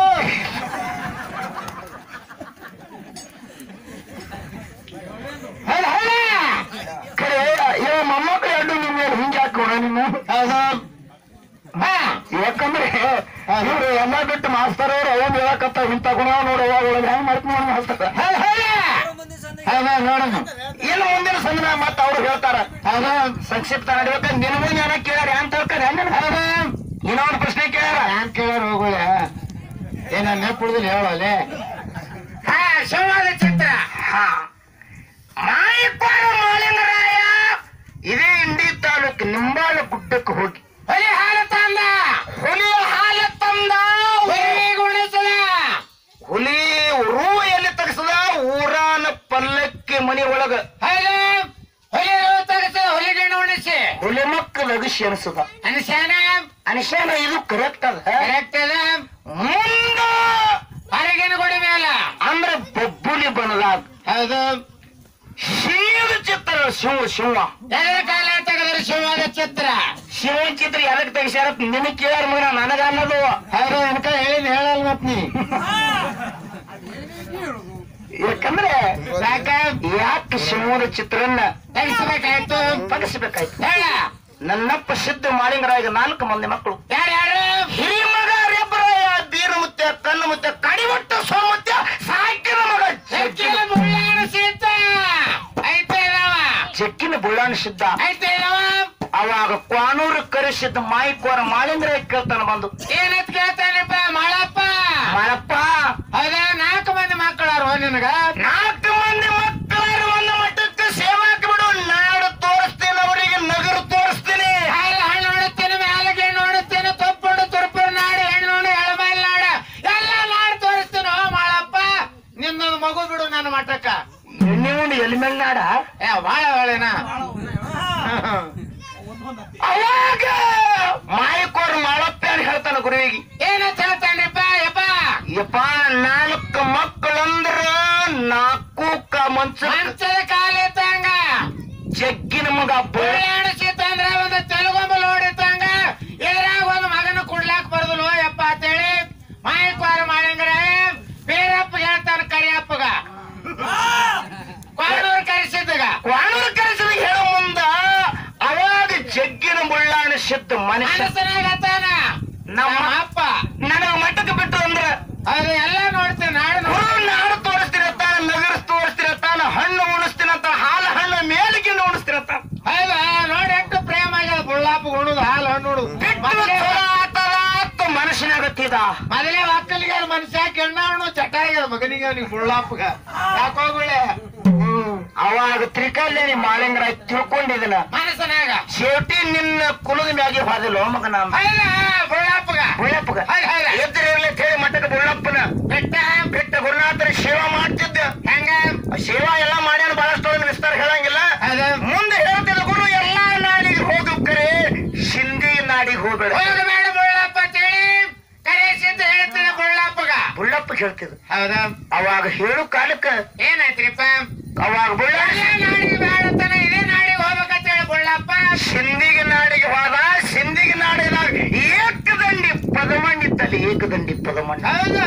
ಹೌದು ಹೌದಾ ಕರೆ ಇವ ಮೊಮ್ಮಕ್ಕಳು ಎರಡು ನಿಮ್ಮ ಹಿಂಗೆ ಹಾಕೋಣ ನೀನು ಹೌದು ಹಾ ಯಾಕಂದ್ರೆ ಇವ್ರು ಎಲ್ಲ ಬಿಟ್ಟು ಮಾಸ್ತರ್ ಅವ್ರು ಅವನ್ ಹೇಳಕತ್ತ ಇಂತ ಗುಣ ನೋಡು ಅವಾಗ ಒಳಗೆ ಹೆಂಗ್ ಮಾಡ್ತೀನಿ ನೋಡಿ ಮಾಸ್ತರ ಹೌದು ಹೌದಾ ಹೌದಾ ನೋಡೋಣ ಏನು ಮುಂದಿನ ಸಂದಿನ ಮತ್ತೆ ಅವ್ರು ಹೇಳ್ತಾರ ಹೌದು ಸಂಕ್ಷಿಪ್ತ ನಡಿಬೇಕ ನಿನ್ನ ಮುಂದೆ ಏನ ಕೇಳ್ಯಾರ ಅಂತ ಹೇಳ್ತಾರೆ ಹೌದು ಇನ್ನೂ ಒಂದು ಪ್ರಶ್ನೆ ಕೇಳ್ಯಾರ ನಾನ್ ಕೇಳೋರು ಹೋಗೋಳೆ ಏನ ನೆಪ್ಪುಳಿದ್ರೆ ಹೇಳೋಲೆ ಹಾ ಶಿವವಾದ ಚಿತ್ರ ಹಾ ಮಾಯಕ್ವಾಡ ಮಾಲಿಂಗರಾಯ ಇದೇ ಇಂಡಿ ತಾಲೂಕು ನಿಂಬಾಳ ಗುಡ್ಡಕ್ಕೆ ಹೋಗಿ ಹೊಲಿ ಹಾಲು ತಂದ ಹುಲಿಯ ಹಾಲ ತಂದ ಹುಲಿ ಗುಣಿಸಲ ಹುಲಿ ರೂ ಎಲ್ಲಿ ತಗಸದ ಊರಾನ ಪಲ್ಲಕ್ಕಿ ಮನಿ ಒಳಗ ಹೌದು ಹುಲಿ ರೂ ತೆಗೆಸ ಹುಲಿ ಗಿಣ್ಣು ಉಣಿಸಿ ಹುಲಿ ಮಕ್ಕಳು ಅಗಸಿ ಅನಿಸದ ಅನಿಸ್ಯಾನ ಅನಿಶಾನ ಇದು ಕರೆಕ್ಟ್ ಅದ ಕರೆಕ್ಟ್ ಅದ ಮುಂದ ಹೊರಗಿನ ಗುಡಿ ಮೇಲ ಅಂದ್ರೆ ಬಬ್ಬುಲಿ ಬನದಾಗ ಹೌದು ಶಿವ ಚಿತ್ರ ಶಿವ ಶಿವ ಎದರ ಕಾಲ ತೆಗೆದ್ರೆ ಶಿವವಾದ ಚಿತ್ರ ಶಿವ ಚಿತ್ರ ಎದಕ್ ತೆಗಿಸ್ಯಾರ ನಿನಗ್ ಕೇಳ್ಯಾರ ಮಗನ ನನಗ ಅನ್ನೋದು ಹೌದು ಅನ್ಕ ಹೇಳಿದ್ ಹೇಳಲ್ ಮತ್ ನೀ ಯಾಕಂದ್ರೆ ಸಾಕ ಯಾಕೆ ಶಿವನ ಚಿತ್ರನ್ನ ತೆಗಿಸ್ಬೇಕಾಯ್ತು ತಗಸ್ಬೇಕಾಯ್ತು ಹೇಳ ನನ್ನಪ್ಪ ಸಿದ್ಧ ಮಾಳಿಂಗರಾಗ ನಾಲ್ಕು ಮಂದಿ ಮಕ್ಕಳು ಯಾರ್ಯಾರು ಹಿರಿಮಗ ರೆಬ್ಬರಾಯ ಬೀರ ಮುತ್ಯ ಕಣ್ಣು ಮುತ್ಯ ಕಡಿಮುತ್ತ ಸೋಮುತ್ಯ ಸಾಕಿನ ಮಗ ಹೆಚ್ಚಿನ ಮುಳ್ಳಾಣ ಸೀತ ಐತೆ ಇದಾವ ಚೆಕ್ಕಿನ ಬುಳ್ಳಾಣ ಸಿದ್ಧ ಐತೆ ಇದಾವ ಅವಾಗ ಕ್ವಾನೂರು ಕರೆಸಿದ್ದ ಮಾಯಿಕೋರ ಮಾಳಿಂಗರಾಯ ಕೇಳ್ತಾನ ಬಂದು ಏನಂತ ಕೇಳ್ತಾನಪ್ಪ ಮಾಳಪ್ಪ ಮಾಳಪ್ಪ ಹೌದಾ ನಾಲ್ಕು ಮಂದಿ ಮಕ್ಕಳಾರು ನಿನಗ ನಾಲ್ಕು ಮಂದಿ ಮಕ್ಕಳಾರು ಒಂದು ಮಟ್ಟಕ್ಕೆ ಸೇವಾಕ್ ಬಿಡು ನಾಡು ತೋರಿಸ್ತೀನಿ ಅವರಿಗೆ ನಗರ ತೋರಿಸ್ತೀನಿ ಹಾಲು ಹಣ್ಣು ನೋಡುತ್ತೇನೆ ಮ್ಯಾಲಗೆ ನೋಡುತ್ತೇನೆ ತೊಪ್ಪುಂಡು ತುರುಪು ನಾಡಿ ಹೆಣ್ಣು ನೋಡಿ ಎಳ ತಲೆ ಮೇಲೆ ನಾಡ ಏ ಬಾಳ ಒಳ್ಳೆನಾ ಅವಾಗ ಮಾಯಕೋರ್ ಮಾಳಪ್ಪ ಅಂತ ಹೇಳ್ತಾನ ಗುರುವಿಗೆ ಏನಂತ ಹೇಳ್ತಾನ್ರಿಪ್ಪ ಯಪ್ಪ ಯಪ್ಪ ನಾಲ್ಕು ಮಕ್ಕಳಂದ್ರ ನಾಲ್ಕು ಕ ಮಂಚ ಮಂಚದ ಕಾಲಿತ್ತಂಗ ಜಗ್ಗಿನ ಮಗ ಬ- ಅಂದ್ರೆ ಒಂದು ತೆಲುಗೊಂಬ ನೋಡಿತ್ತಂಗ ಇದ್ರಾಗ ಒಂದು ಮಗನ ಕುಡ್ಲಾಕ್ ಬರುದಿಲ್ಲ ಯಪ್ಪ ಅಂತೇಳಿ ಮಾಯಕ್ವಾರ ಮಾಡಂಗ್ರ ಬೇರಪ್ಪ ಹೇಳ್ತಾನ ಕರಿಯಪ್ಪಗ ಕೊಣ್ಣೂರ್ ಕರೆಸಿದ್ದಗ ಕ್ವಾಣೂರು ಕರೆಸಿದ ಹೇಳೋ ಮುಂದ ಅವಾಗ ಜಗ್ಗಿನ ಮುಳ್ಳಾಣ ಸಿದ್ಧ ಮನುಷ್ಯ ಮನಸ್ಸನಾಗ ಅತ್ತಾನ ನಮ್ಮ ನಮ್ಮ ಅಪ್ಪ ನನಗ ಮಟ್ಟಕ್ಕೆ ಬಿಟ್ಟು ಅಂದ್ರ ಅದು ಎಲ್ಲ ನೋಡ್ತೇನೆ ನಾಡು ನೋಡಿ ಹುರು ನಾಡು ತೋರಿಸ್ತಿರತ್ತಾನ ನಗರ್ಸ್ ತೋರಿಸ್ತಿರತ್ತಾನ ಹಣ್ಣು ಉಣಿಸ್ತಿರತ್ತ ಹಾಲು ಹಣ್ಣು ಮೇಲಿಗಿಂದ ಉಣಿಸ್ತಿರತ್ತಾನ ಹೌದಾ ನೋಡಿ ಎಷ್ಟು ಪ್ರೇಮ ಆಗ್ಯದ ಬುಳ್ಳಾಪ ಉಣುದು ಹಾಲು ಹಣ್ಣು ಉಣುದು ಬಿಟ್ಟು ಮೊದಲೇ ಚಲೋ ಆತದ ಅಂತ ಮನುಷ್ಯನಾಗತ್ತಿದ ಮೊದಲೇ ಒಕ್ಕಲಿಗೆ ಮನುಷ್ಯ ಕೆಣ್ಣ ಅವನು ಚಟ ಆಗ್ಯದ ಮಗನಿಗೆ ಅವನಿಗೆ ಬುಳ್ಳಾಪಗ ಯಾಕೋಗುಳೆ ಅವಾಗ ತ್ರಿಕಲ್ಯನಿ ಮಾಳಿಂಗರ ತಿಳ್ಕೊಂಡಿದಿಲ್ಲ ಮನಸ್ಸನಾಗ ಸೇವಟಿ ನಿನ್ನ ಕುಲದ ಮ್ಯಾಗೆ ಹೋದಿಲ್ಲ ಮಗನ ಹೌದಾ ಬುಳ್ಳಾಪಗ ಬುಳ್ಳಪ್ಪಗ ಹೌದ್ ಹೌದ್. ಎದ್ರಿರ್ಲಿ ಹೇಳಿ ಮಟ್ಟಕ್ಕೆ ಬುಳ್ಳಪ್ಪನ ಬೆಟ್ಟ ಬಿಟ್ಟ ಗುರುನಾಥರ ಸೇವಾ ಮಾಡ್ತಿದ್ದ ಹೆಂಗ ಆ ಸೇವಾ ಎಲ್ಲ ಮಾಡ್ಯಾನ ಬಹಳಷ್ಟು ಅದನ್ನ ವಿಸ್ತಾರ ಹೇಳಂಗಿಲ್ಲ ಅದು ಮುಂದೆ ಹೇಳ್ತಿದ್ದ ಗುರು ಎಲ್ಲಾ ನಾಡಿಗೆ ಹೋಗು ಕರೆ ಸಿಂಧಿ ನಾಡಿಗೆ ಹೋಗ್ಬೇಡ ಹೋಗಬೇಡ ಬುಳ್ಳಪ್ಪ ಅಂತೇಳಿ ಕರೆಸಿದ್ದು ಹೇಳ್ತದೆ ಬುಳ್ಳಪ್ಪಗ ಬುಳ್ಳಪ್ಪ ಹೇಳ್ತಿದ್ದ ಹೌದಾ ಅವಾಗ ಹೇಳು ಕಾಲಕ್ಕ ಏನಾಯ್ತ್ರಿಪ್ಪ ಅವಾಗ ಬುಳ್ಳ ಎಲ್ಲ ನಾಡಿಗೆ ಬೇಡತನ ಇದೇ ನಾಡಿಗೆ ಹೋಗ್ಬೇಕಂತ ಹೇಳಿ ಬುಳ್ಳಪ್ಪ ಸಿಂಧಿಗೆ ನಾಡಿಗೆ ಹೋದ ಸಿಂಧಿಗೆ ನಾಡಿದಾಗ ಏಕದಂಡಿ ಪದಮಣ್ಣಿತ್ತಲ್ಲಿ ಏಕದಂಡಿ ಪದಮಣ್ಣ ಹೌದು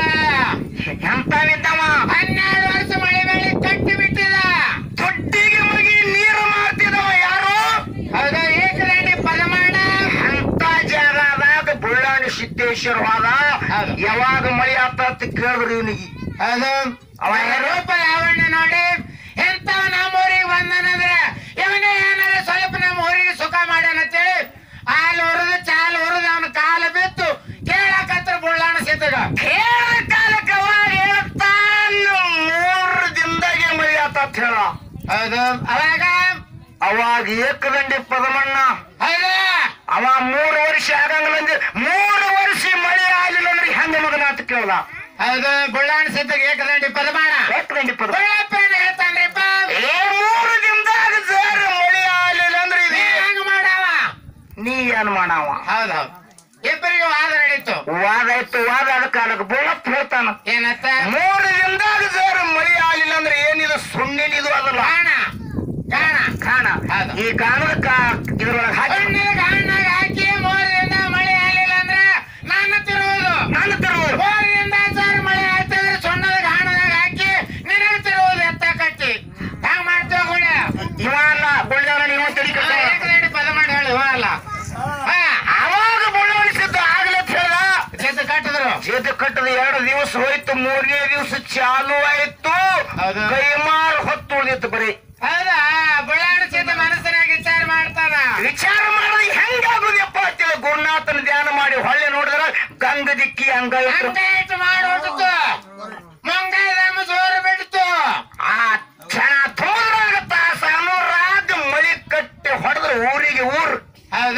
ಎಂತವಿದ್ದವ ಹನ್ನೆರಡು ವರ್ಷ ಮಳೆ ಬೆಳೆ ಕಟ್ಟಿ ಬಿಟ್ಟಿದ ದೊಡ್ಡಿಗೆ ಮಗಿ ನೀರು ಮಾಡ್ತಿದವ ಯಾರು ಹೌದು ಏಕದಂಡಿ ಪದಮಾಡ ಅಂತ ಜಾಗದಾಗ ಬುಳ್ಳಾಣಿ ಸಿದ್ದೇಶ್ವರ ಹೋದ ಹೌದು. ಯಾವಾಗ ಮಳೆ ಆತ ಅಂತ ಕೇಳಿದ್ರು ಇವನಿಗೆ ಅದು ಅವ ಅವನ ಯಾರು? ರೂಪ ಲಾವಣ್ಯ ನೋಡಿ ಎಂತವ ನಮ್ಮ ಊರಿಗೆ ಬಂದನಂದ್ರೆ ಇವನೇ ಏನಾರ ಸ್ವಲ್ಪ ನಮ್ಮ ಊರಿಗೆ ಸುಖ ಮಾಡ್ಯಾನ ಅಂತೇಳಿ ಹಾಲು ಹುರಿದು ಚಾಲು ಹುರಿದು ಅವನ ಕಾಲ ಬಿತ್ತು ಕೇಳಕತ್ರ ಬುಳ್ಳಾಣ ಸಿದ್ದಗ ಕೇಳ ಕಾಲಕ್ಕೆ ಅವಾಗ ಹೇಳ್ತಾನ ಮೂರು ದಿನದಾಗೆ ಮಳೆ ಆತ ಅಂತ ಹೇಳ ಹೌದು ಅವಾಗ ಅವಾಗ ಏಕದಂಡಿ ಪದಮಣ್ಣ ಹೌದು ಅವ ಮೂರು ವರ್ಷ ಆಗಂಗಿಲ್ಲ ಅಂದ್ರೆ ಮೂರು ವರ್ಷ ಮಳೆ ಆಗಲಿಲ್ಲ ಅಂದ್ರೆ ಹೆಂಗ ಮಗನ ಅಂತ ಕೇಳ್ದ ಹೌದು ಬುಳ್ಳಾಣ ಸಿದ್ದಗ ಏಕದಂಡಿ ಪದಮಾಡ ಏಕದಂಡಿ ಪದ ಬುಳ್ಳಪ್ಪ ಏನ್ ಹೇಳ್ತಾನ್ರಿಪ್ಪ ಏ ಮೂರು ದಿನದಾಗ ಸರ್ ಮಳೆ ಆಗಲಿಲ್ಲ ಅಂದ್ರೆ ನೀ ಇದು ಹೆಂಗ್ ಮಾಡಾವ ನೀ ಏನ್ ಮಾಡವ ಹೌದೌದು ಇಬ್ಬರಿಗೆ ವಾದ ನಡೀತು ವಾದ ಇತ್ತು ವಾದ ಆದ ಕಾಲಕ್ಕೆ ಬುಳ್ಳಪ್ಪ ಹೇಳ್ತಾನ ಏನತ್ತ ಮೂರು ದಿನದಾಗ ಸರ್ ಮಳೆ ಆಗಲಿಲ್ಲ ಅಂದ್ರೆ ಏನಿದು ಸುಣ್ಣಿಲಿದು ಅದಲ್ಲ ಕಾಣ ಕಾಣ ಕಾಣ ಹೌದು. ಈ ಕಾಣದ ಕಾ ಇದ್ರೊಳಗೆ ಹಾಕಿ ಹಣ್ಣಿಗೆ ಹಣ್ಣಾಗ ಹಾಕಿ ಮೂರರಿಂದ ಮಳೆ ಆಗಲಿಲ್ಲ ಅಂದ್ರೆ ನನ್ನ ತಿರುವುದು ನನ್ನ ತರುವುದು ಮೂರರಿಂದ ಸರ್ ಮಳೆ ಆಯ್ತಂದ್ರೆ ಸೊಣ್ಣದಾಗ ಹಣ್ಣದಾಗ ಹಾಕಿ ನಿನಗೆ ತಿರುವುದು ಎತ್ತ ಕಟ್ಟಿ ಹಂಗ ಮಾಡ್ತೇವ ಗುಡಿ ಇವ ಅಲ್ಲ ಬುಳ್ಳವನ ನೀವು ತಿಳ್ಕೊತ ಏಕದಂಡಿ ಪದ ಮಾಡಿ ಹೇಳಿ ಹೋ ಅಲ್ಲ ಹಾ, ಅವಾಗ ಬುಳ್ಳವನಿಸಿದ್ದು ಆಗ್ಲೇ ಹೇಳ್ದ ಜೊತೆ ಕಟ್ಟಿದ್ರು ಜೇದು ಕಟ್ಟದ ಎರಡು ದಿವಸ ಹೋಯ್ತು ಮೂರನೇ ದಿವಸ ಚಾಲು ಆಯ್ತು ಹೌದು. ಕೈಮಾರು ಹೊತ್ತು ಉಳಿದಿತ್ತು ಬರೀ ಹೌದಾ ಬಳ್ಳಾಣಿಸಿದ ಮನಸ್ಸಿನಾಗ ವಿಚಾರ ಮಾಡ್ತಾನ ವಿಚಾರ ಮಾಡಿದ್ರೆ ಹೆಂಗಾಗುದಪ್ಪ ಅಂತೇಳಿ ಗುರುನಾಥನ ಧ್ಯಾನ ಮಾಡಿ ಹೊಳ್ಳೆ ನೋಡಿದ್ರ ಗಂಗ ದಿಕ್ಕಿ ಹಂಗ ಇತ್ತು ಹಂಗ ಇಟ್ಟು ಮಾಡ್ಬಿಟ್ಟಿತ್ತು ಮುಂಗೈದಮ್ಮ ಜೋರು ಬಿಡ್ತು ಆ ಕ್ಷಣ ತುಂಬಿದ್ರಾಗ ತಾಸನೂರಾಗ ಮಳಿ ಕಟ್ಟಿ ಹೊಡೆದ್ರ ಊರಿಗೆ ಊರು ಹೌದು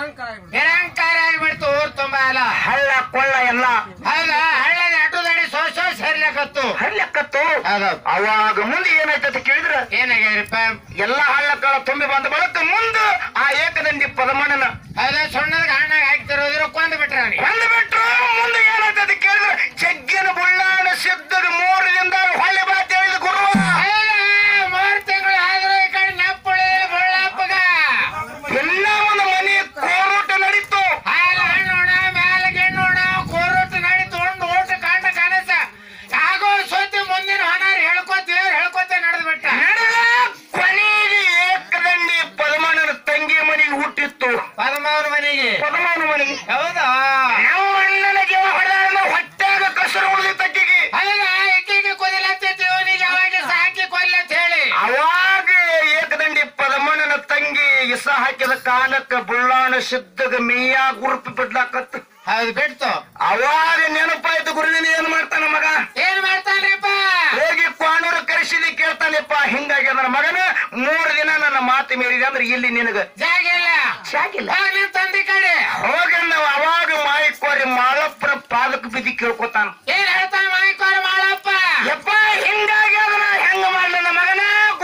ನಿರಂಕಾರ ಆಗಿಬಿಡ್ತು ಊರ್ ತುಂಬಾ ಅಲ್ಲ ಹಳ್ಳ ಕೊಳ್ಳ ಎಲ್ಲ ಹೌದಾ ಹಳ್ಳದ ಅಡ್ಡುದಡಿ ಸೋಸೋ ಸೇರ್ಲಕತ್ತು ಹಳ್ಳಕ್ಕತ್ತು ಹೌದು ಅವಾಗ ಮುಂದೆ ಏನಾಯ್ತಂತ ಕೇಳಿದ್ರ ಏನಾಗ್ಯಾರಿಪ್ಪ ಎಲ್ಲ ಹಳ್ಳಗಳ ತುಂಬಿ ಬಂದ ಬಳಿಕ ಮುಂದೆ ಆ ಏಕದಂಡಿ ಪದಮಣ್ಣನ ಹೌದಾ ಸುಣ್ಣದ ಹಣ್ಣಾಗ ಹಾಕ್ತಿರೋದ್ರ ಕೊಂದು ಬಿಟ್ರ ಅವ್ನಿಗೆ. ಬಂದು ಬಿಟ್ರು ಮುಂದೆ ಏನಾಯ್ತಂತ ಕೇಳಿದ್ರ ಜಗ್ಗಿನ ಬುಳ್ಳಾಣ ಸಿದ್ಧದ ಮೂರು ದಿನದಾಗ ಹೊಳ್ಳೆ ಬಾ ಅಂತ ಹೇಳಿದ ಗುರು ಹೌದಾ ಮೂರ್ ತಿಂಗಳು ಆದ್ರೂ ಈ ಕಡೆ ನಪ್ಪುಳಿ ಬುಳ್ಳಪ್ಪಗ ಎಲ್ಲ ಒಂದು ಮನೆ ಕೋರೋಟ ನಡೀತು ಹಾಲು ಹಣ್ಣು ಉಣ ಮ್ಯಾಲ ಗಿಣ್ಣು ಉಣ ಕೋರೊಟ್ಟು ನಡಿ ತೊಗೊಂಡು ಓಟು ಕಾಂಡ ಕನಸ ಆಗೋ ಸೋತಿ ಮುಂದಿನ ಹೊನಾರ್ ಹೇಳ್ಕೊತೀವಿ ಹೇಳ್ಕೊತ ನಡೆದು ಬಿಟ್ಟ ನಡೆದ ಕೊನೆಗೆ ಏಕದಂಡಿ ಪದಮಣ್ಣನ ತಂಗಿ ಮನೆಗೆ ಹುಟ್ಟಿತ್ತು ಪದಮವನ ಮನೆಗೆ ಪದಮನ ಮನೆಗೆ ಹೌದಾ ನಮ್ಮ ಅಣ್ಣನ ಜೀವ ಹೊಡೆದ ಹೊಟ್ಟಾಗ ಕಸರು ಉಳಿದ ತಕ್ಕಿಗೆ ಹೌದಾ ಇಕ್ಕಿಗೆ ಕುದಿಲತ್ತೈತಿ ಇವನಿಗೆ ಅವಾಗ ಸಾಕಿ ಕೊಲ್ಲತ್ ಹೇಳಿ ಅವಾಗ ಏಕದಂಡಿ ಪದಮಣ್ಣನ ತಂಗಿ ಇಸ ಹಾಕಿದ ಕಾಲಕ್ಕ ಬುಳ್ಳಾಣ ಸಿದ್ಧಗ ಮೇಯ ಗುರುಪಿ ಬಿಡ್ಲಾಕತ್ತು ಹೌದು ಬಿಡ್ತು ಅವಾಗ ನೆನಪಾಯ್ತು ಗುರುವಿನ ಏನ್ ಮಾಡ್ತಾನ ಮಗ ಏನ್ ಮಾಡ್ತಾನ್ರಿಪ್ಪ ಹೋಗಿ ಕ್ವಾಣೂರು ಕರೆಸಿದಿ ಕೇಳ್ತಾನೆಪ್ಪ ಹಿಂಗಾಗಿ ಅದರ ಮಗನ ಮೂರು ದಿನ ನನ್ನ ಮಾತು ಮೀರಿದೆ ಅಂದ್ರೆ ಇಲ್ಲಿ ನಿನಗ ಜಾಗ ಇಲ್ಲ ಶಾಕಿಲ್ಲ ಹೋಗ್ ನಿನ್ ತಂದೆ ಕಡೆ ಹೋಗಿ ನಾವು ಅವಾಗ ಮಾಯಿಕೋರಿ ಮಾಳಪ್ಪನ ಪಾದಕ್ ಬಿದ್ದಿ ಕೇಳ್ಕೊತಾನ ಏನ್ ಹೇಳ್ತಾನ ಮಾಯ್ಕೋರ ಮಾಡಪ್ಪ ಯಪ್ಪ ಹಿಂಗಾಗಿ ಅದನ್ನ ಹೆಂಗ ಮಾಡ್ಲಿ ನನ್ನ ಮಗನ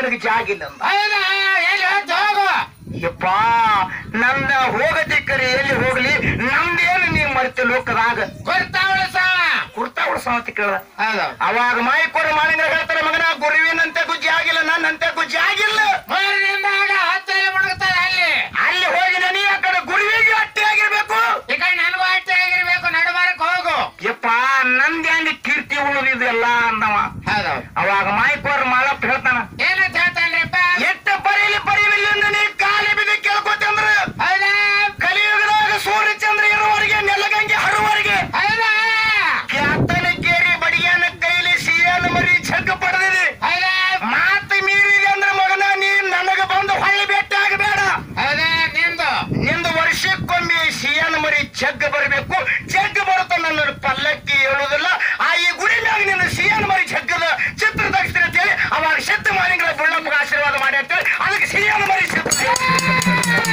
ನಿನಗೆ ಜಾಗಿಲ್ಲ ಅಂದ ಹೌದಾ ಎಲ್ಲಿ ಹೋಗ್ತು ಹೋಗು ಯಪ್ಪ ನನ್ನ ಹೋಗದಿಕ್ಕರೆ ಎಲ್ಲಿ ಹೋಗ್ಲಿ ನಮ್ದೇನು ನೀ ಮರ್ತಿ ಲೋಕದಾಗ ಕೊಡ್ತಾ ಉಳಿಸಾವ ಕುರ್ತಾ ಉಡ್ಸಾವತಿ ಕೇಳ ಹೌದು ಅವಾಗ ಮಾಯಿಕೋರ ಮಾಳಿಂಗ್ರ ಹೇಳ್ತಾರೆ ಮಗನ ಗುರುವಿನಂತೆ ಗುಜ್ಜಿ ಆಗಿಲ್ಲ ನನ್ನಂತೆ ಗುಜ್ಜಿ ಆಗಿಲ್ಲ ಮೂರರಿಂದ ಆಗ ಹತ್ತಲ್ಲಿ ಮುಳುಗುತ್ತದೆ ಅಲ್ಲಿ ಅಲ್ಲಿ ಹೋಗಿ ನೀ ಆ ಕಡೆ ಗುರುವಿಗೆ ಅಟ್ಟೆ ಆಗಿರ್ಬೇಕು ಈ ಕಡೆ ನನಗೂ ಅಷ್ಟೇ ಆಗಿರ್ಬೇಕು ನಡುಬಾರಕ್ ಹೋಗು ಯಪ್ಪ ನಂದ್ ಹೆಂಗ್ ಕೀರ್ತಿ ಉಳಿದಿದೆಲ್ಲ ಅಂದವ ಹೌದು ಅವಾಗ ಮಾಯಿಕೋರ್ ಮಾಳಪ್ಪ ಹೇಳ್ತಾನ ಏನಂತ ಹೇಳ್ತಾನ್ರಿಪ್ಪ ಎಷ್ಟ ಬರೀಲಿ ಬರೀಲಿಲ್ಲ ಎಂದು ನೀ ಕಾಲಿ ಬಿದ್ದು ಕೇಳ್ಕೊತಂದ್ರ ಹೌದಾ ಕಲಿಯುಗದಾಗ ಸೂರ್ಯಚಂದ್ರ ಇರುವವರೆಗೆ ನೆಲಗಂಗೆ ಹರುವವರೆಗೆ ಹೌದಾ ಕ್ಯಾತನ ಕೇರಿ ಬಡಿಯನ ಕೈಲಿ ಸಿಯನ ಮರಿ ಜಗ್ ಪಡೆದಿದೆ ಹೌದಾ ಮಾತು ಮೀರಿದೆ ಅಂದ್ರ ಮಗನ ನೀ ನನಗ ಬಂದು ಹೊಳ್ಳಿ ಭೇಟಿ ಆಗಬೇಡ ಹೌದಾ ನಿಂದು ನಿಂದು ವರ್ಷಕ್ಕೊಮ್ಮೆ ಸಿಯನ ಮರಿ ಜಗ್ ಬರಬೇಕು ಜಗ್ ಬರುತ್ತ ನನ್ನ ಪಲ್ಲಕ್ಕಿ ಹೇಳುವುದಿಲ್ಲ ಆ ಈ ಗುಡಿ ಮ್ಯಾಗ ನಿನ್ನ ಸಿಯನ ಮರಿ ಜಗ್ಗದ ಚಿತ್ರ ತೆಗಿಸ್ತೀನಿ ಅಂತ ಹೇಳಿ ಅವಾಗ ಶೆತ್ತ ಮಾಲಿಗಳ ಬುಳ್ಳಪ್ಪಗೆ ಆಶೀರ್ವಾದ ಮಾಡಿ ಅಂತೇಳಿ ಅದಕ್ಕೆ ಸಿಯನ ಮರಿ ಚಿತ್ರ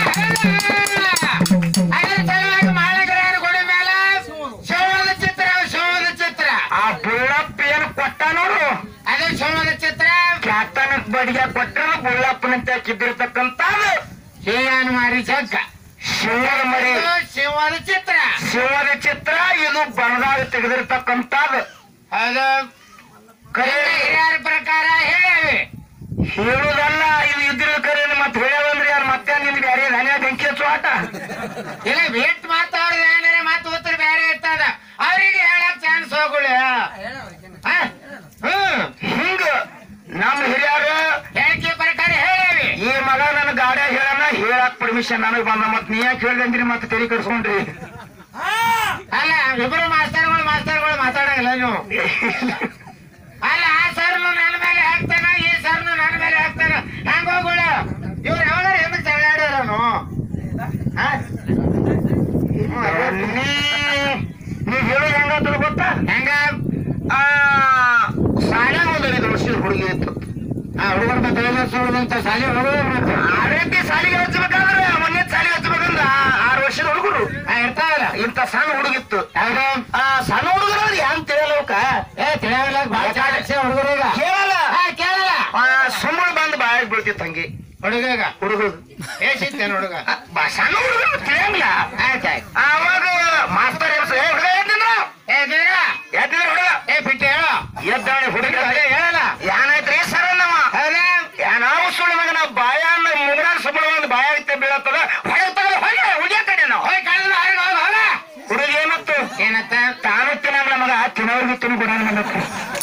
ಅದರ ಸಲುವಾಗಿ ಮಾಳಗರಾಯರ ಗುಡಿ ಮೇಲೆ ಶಿವದ ಚಿತ್ರ ಶಿವದ ಚಿತ್ರ ಆ ಬುಳ್ಳಪ್ಪ ಏನು ಕೊಟ್ಟ ನೋಡು ಅದು ಶಿವದ ಚಿತ್ರ ಕ್ಯಾತನ ಬಡಿಗೆ ಕೊಟ್ಟರು ಬುಳ್ಳಪ್ಪನಂತೆ ಹಾಕಿದ್ದಿರ್ತಕ್ಕಂಥ ಶ್ರೀಯಾನ್ ಮಾರಿ ಜಗ್ಗ ಶಿವನ ಮರಿ ಇದು ಶಿವದ ಚಿತ್ರ ಶಿವನ ಚಿತ್ರ ಇದು ಬಣದಾಗ ತೆಗೆದಿರ್ತಕ್ಕಂಥದ್ದು ಅದು ಕರೆ ಹಿರಿಯರ ಪ್ರಕಾರ ಹೇಳವಿ ಹೇಳುದಲ್ಲ ಇದು ಇದ್ರ ಕರೆ ಮತ್ತೆ ಹೇಳವಂದ್ರೆ ಯಾರು ಮತ್ತೆ ನಿನ್ಗೆ ಯಾರೇ ಧನ್ಯ ಬೆಂಕಿ ಹಚ್ಚು ಆಟ ಇಲ್ಲ ಬಿಟ್ಟು ಮಾತಾಡೋದು ಏನಾರೆ ಮತ್ತೆ ಉತ್ತರ ಬೇರೆ ಇರ್ತದ ಅವರಿಗೆ ಹೇಳಕ್ ಚಾನ್ಸ್ ಹೋಗುಳಿ ಹ್ಮ್ ಹಿಂಗ ನಮ್ಮ ಹಿರಿಯರು ಹೇಳಿಕೆ ಪ್ರಕಾರ ಹೇಳವಿ ಈ ಮಗ ನನ್ನ ಗಾಡಿ ಹೇಳಣ ಹೇಳಕ್ ಪರ್ಮಿಷನ್ ನನಗ್ ಬಂದ ಮತ್ ನೀ ಯಾಕೆ ಹೇಳ್ದಂದ್ರಿ ಮತ್ತೆ ತಲೆ ಕಡ್ಸ್ಕೊಂಡ್ರಿ ಅಲ್ಲ ಇಬ್ರು ಮಾಸ್ತರ್ಗಳು ಮಾಸ್ತರ್ಗಳು ಮಾತಾಡಂಗಿಲ್ಲ ನೀವು ಅಲ್ಲ ಆ ಸರ್ನು ನನ್ನ ಮೇಲೆ ಹಾಕ್ತಾನ ಈ ಸರ್ನು ನನ್ನ ಮೇಲೆ ಹಾಕ್ತಾನ ಹಂಗ ಹೋಗುಳ ಇವ್ರು ಯಾವಾಗ ಎಂದಕ್ಕೆ ಜಗಳಾಡೋನು ನೀ ನೀ ಹೇಳೋದು ಹೆಂಗಾಗ್ತದ ಗೊತ್ತಾ ಹೆಂಗ ಆ ಶಾಲೆ ಒಂದು ಐದು ವರ್ಷದ ಹುಡುಗಿ ಇತ್ತು ಆ ಹುಡುಗರ ಅಂತ ಸಾಲಿ ಹುಡುಗರು ಆ ರೀತಿ ಶಾಲೆಗೆ ಹಚ್ಚಬೇಕಾದ್ರೆ ಮೊನ್ನೆ ಶಾಲೆಗೆ ಹಚ್ಚಬೇಕಂದ್ರ ಆರು ವರ್ಷದ ಹುಡುಗರು ಇರ್ತಾವಲ್ಲ ಇಂತ ಸಣ್ಣ ಹುಡುಗಿತ್ತು ಹೌದು ಆ ಸಣ್ಣ ಹುಡುಗರು ಹೆಂಗ್ ತಿಳಿಯಲವಕ್ಕ ಏ ತಿಳಿಯಲ್ಲ ಭಾಳ ಚಾಡಿಸಿ ಹುಡುಗರಿಗೆ ಕೇಳಲ್ಲ ಹಾ ಕೇಳಲ್ಲ ಆ ಸುಮ್ಮನೆ ಬಂದು ಬಾಯಾಗ ಬೀಳ್ತಿತ್ತು ಹಂಗೆ ಹುಡುಗಗ ಹುಡುಗರು ಏಸಿತ್ತೇನು ಹುಡುಗ ಸಣ್ಣ ಹುಡುಗರು ತಿಳಿಯಂಗಿಲ್ಲ ಆಯ್ತಾಯ್ತು ಆವಾಗ ಮಾಸ್ತರ್ ಹೇಳ್ಸ ಏ ಹುಡುಗ ಎದ್ದಿದ್ರು ಏ ದಿನ ಎದ್ದಿದ್ರು ಹುಡುಗ ಏ ಬಿಟ್ಟು ಹೇಳು ಎದ್ದಾಳೆ ಹುಡುಗ ಅದೇ ಹೇಳಲ್ಲ ಏನಾಯ್ತ್ರಿ ಸರ್ ನಮ್ಮ ಹೌದಾ ನಾವು ಸುಳ್ಳು ಮಗ ನಾವು ಬಾಯನ್ನ ಮುಗ್ರಾಗ ಸುಮ್ಮನೆ ಒಂದು ಬಾಯಾಗಿತ್ತೆ ಬೀಳತ್ತದ ಹೊಳೆ ತಗದ ಹೊಗೆ ಹುಡುಗ ಕಡೆ ನಾವು ಹೋಯ್ ಕಳೆದ ಹೊರಗೆ ಹೋಗ ಹೋಗ ಹುಡುಗ ಏನತ್ತು ಏನತ್ತ ತಾನು ತಿನ್ನಂಗಿಲ್ಲ ಮಗ ತಿನ್ನೋರ್ಗು ತಿನ್ನು ಬಿಡ ನಮ್ಮಕ್ಕ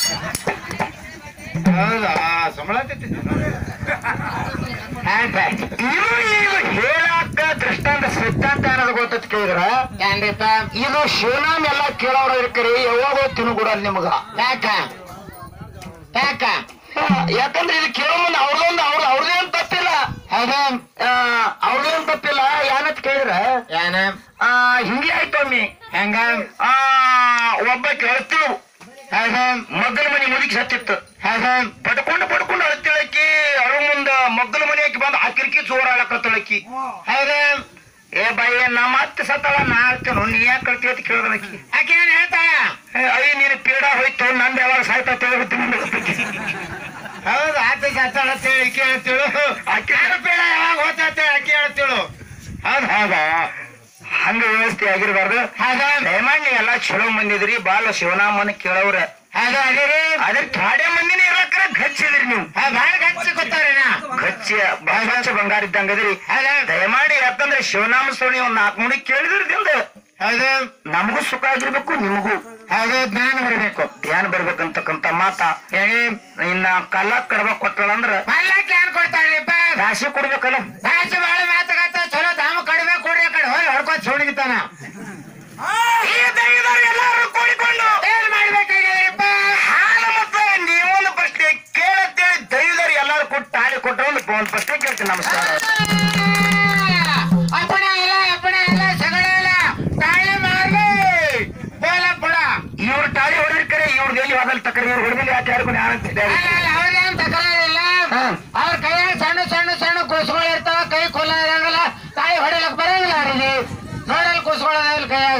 ಹೌದಾ ಸಂಬಳ ಆಯ್ತಾಯ್ತು ಇದು ಈಗ ಹೇಳಾಕ ದೃಷ್ಟಾಂತ ಸಿದ್ಧಾಂತ ಅನ್ನೋದು ಗೊತ್ತತ್ ಕೇಳಿದ್ರ ಏನ್ರಿಪ್ಪ ಇದು ಶಿವನಾಮ್ ಎಲ್ಲ ಕೇಳೋರ ಇರ್ಕರಿ ಯಾವಾಗೋ ತಿನ್ನುಗುಡಲ್ ನಿಮಗ ಯಾಕ ಯಾಕ ಹಾ, ಯಾಕಂದ್ರೆ ಇದು ಕೇಳೋ ಮುಂದೆ ಅವ್ರದೊಂದು ಅವ್ರ ಅವ್ರದೇನ್ ತಪ್ಪಿಲ್ಲ ಹೌದಾ ಆ, ಅವ್ರದೇನ್ ತಪ್ಪಿಲ್ಲ ಏನಂತ ಕೇಳಿದ್ರ ಏನ ಆ, ಹಿಂಗೆ ಆಯ್ತು ಒಮ್ಮೆ ಹೆಂಗ ಆ ಒಬ್ಬ ಕೇಳ್ತಿಳು ಹೌದಾ ಮಗ್ಗಲ ಮನೆ ಮುದುಕಿ ಸತ್ತಿತ್ತು ಹೌದಾ ಪಡ್ಕೊಂಡು ಪಡ್ಕೊಂಡು ಅಳ್ತಿಳಕಿ ಅಳು ಮುಂದ ಮಗ್ಗಲ ಮನೆಯಾಕಿ ಬಂದು ಹಾಕಿರ್ಕಿ ಜೋರ ಆಳಕತ್ತಳಕಿ ಹೌದಾ ಏ ಬಯ್ಯ ನಮ್ಮ ಅತ್ತೆ ಸತ್ತಳ ನಾ ಅಳ್ತೇನು ನೀ ಯಾಕೆ ಕಳ್ತಿ ಅಂತ ಕೇಳ್ದಳಕಿ ಆಕೆ ಏನ್ ಹೇಳ್ತಾಳ ಅಯ್ಯ ನೀನು ಪೀಡ ಹೋಯ್ತು ನಂದು ಯಾವಾಗ ಸಾಯ್ತಾ ತಿಳಿದು ಹೌದು ಆತ ಸತ್ತಾಳ ಅಂತೇಳಿ ಕೇಳ್ತಿಳು ಆಕೆ ಬೇಡ ಯಾವಾಗ ಹೋಗ್ತಾ ಆಕೆ ಹೇಳ್ತಿಳು ಹೌದ್ ಹೌದಾ ಹಂಗ ವ್ಯವಸ್ಥೆ ಆಗಿರ್ಬಾರ್ದು ಹೌದಾ ದಯಮಾಡಿ ನೀವ್ ಎಲ್ಲಾ ಚಲೋ ಮಂದಿದ್ರಿ ಬಾಳ ಶಿವನಾಮನ ಕೇಳವ್ರ ಹೌದಾ ಅದೇರಿ ಅದ್ರ ಥಾಡೆ ಮಂದಿನ ಇರಕ್ರ ಗಚ್ಚಿದ್ರಿ ನೀವು ಭಾಳ ಗಚ್ಚಿ ಗೊತ್ತಾರೇನ ಗಚ್ಚ ಸ್ವಚ್ಛ ಬಂಗಾರ ಇದ್ದಂಗದ್ರಿ ಹೌದಾ ದಯಮಾಡಿ ಯಾಕಂದ್ರೆ ಶಿವನಾಮ ಶ್ರೇಣಿ ಒಂದ್ ನಾಲ್ಕು ಮುಡಿ ಕೇಳಿದ್ರದಿಂದ ಹೌದು ನಮಗೂ ಸುಖ ಆಗಿರ್ಬೇಕು ನಿಮಗೂ ಹೌದು ಜ್ಞಾನ ಬರಬೇಕು ಧ್ಯಾನ ಬರ್ಬೇಕಂತಕ್ಕಂತ ಮಾತ ಹೇಳಿ ಇನ್ನ ಕಲ್ಲ ಕಡಬ ಕೊಟ್ಟಳಂದ್ರ ಮಲ್ಲಕ್ಕೆ ಏನ್ ಕೊಡ್ತಾಳ್ರಿಪ್ಪ ರಾಶಿ ಕೊಡ್ಬೇಕಲ್ಲ ಭಾಷೆ ಬಾಳ ಮಾತುಕತೆ ಚಲೋ ದಾಮ ಕಡಿಮೆ ಕೊಡ್ರಿ ಆ ಕಡೆ ಹೋಗಿ ಹೊಡ್ಕೊತ ಸುಣಿಗಿತಾನ ಈ ದೈವದವ್ರು ಎಲ್ಲಾರು ಕೂಡಿಕೊಂಡು ಏನ್ ಮಾಡ್ಬೇಕಾಗ್ಯದ್ರಿಪ್ಪ ಹಾಲು ಮತ್ತೆ ನೀವೊಂದು ಪ್ರಶ್ನೆ ಕೇಳತ್ತೇಳಿ ದೈವದವ್ರು ಎಲ್ಲಾರು ಕೊಟ್ಟು ತಾಳಿ ಕೊಟ್ಟರೆ ಒಂದು ಒಂದು ಪ್ರಶ್ನೆ ಕೇಳ್ತೀನಿ ನಮಸ್ಕಾರ ಅಪ್ಪಣೆ ಇಲ್ಲ ಅಪ್ಪಣೆ ಇಲ್ಲ ಸಗಡ ಇಲ್ಲ ತಾಳೆ ಮಾರ್ಲಿ ಬೋಲ ಪುಡ ಇವ್ರು ತಾಳಿ ಹೊಡಿರ್ಕರೆ ಇವ್ರದ್ದು ಎಲ್ಲಿ ಹೋಗಲ್ ತಕ್ಕರೆ ಇವ್ರು ಹೊಡೆದಿಲ್ಲ ಯಾಕೆ ಯಾರಿಗೂ ಯಾರಂತಿದ್ದಾರೆ ಅವ್ರೇನ್ ತಕರಾರಿಲ್ಲ ಹಾ. ಅವ್ರ ಕೈಯಾಗ ಸಣ್ಣ ಸಣ್ಣ ಸಣ್ಣ ಕುಸ್ಗಳು ಇರ್ತಾವ ಕೈ ಕೊಲ್ಲ ಇರಂಗಿಲ್ಲ ತಾಯಿ ಹೊಡಿಲಕ್ ಬರಂಗಿಲ್ಲ ಅವ್ರಿಗೆ ನೋಡಲ್ ಕುಸ್ಕೊಳ್ಳೋದಿಲ್ಲ ಕೈಯಾಗ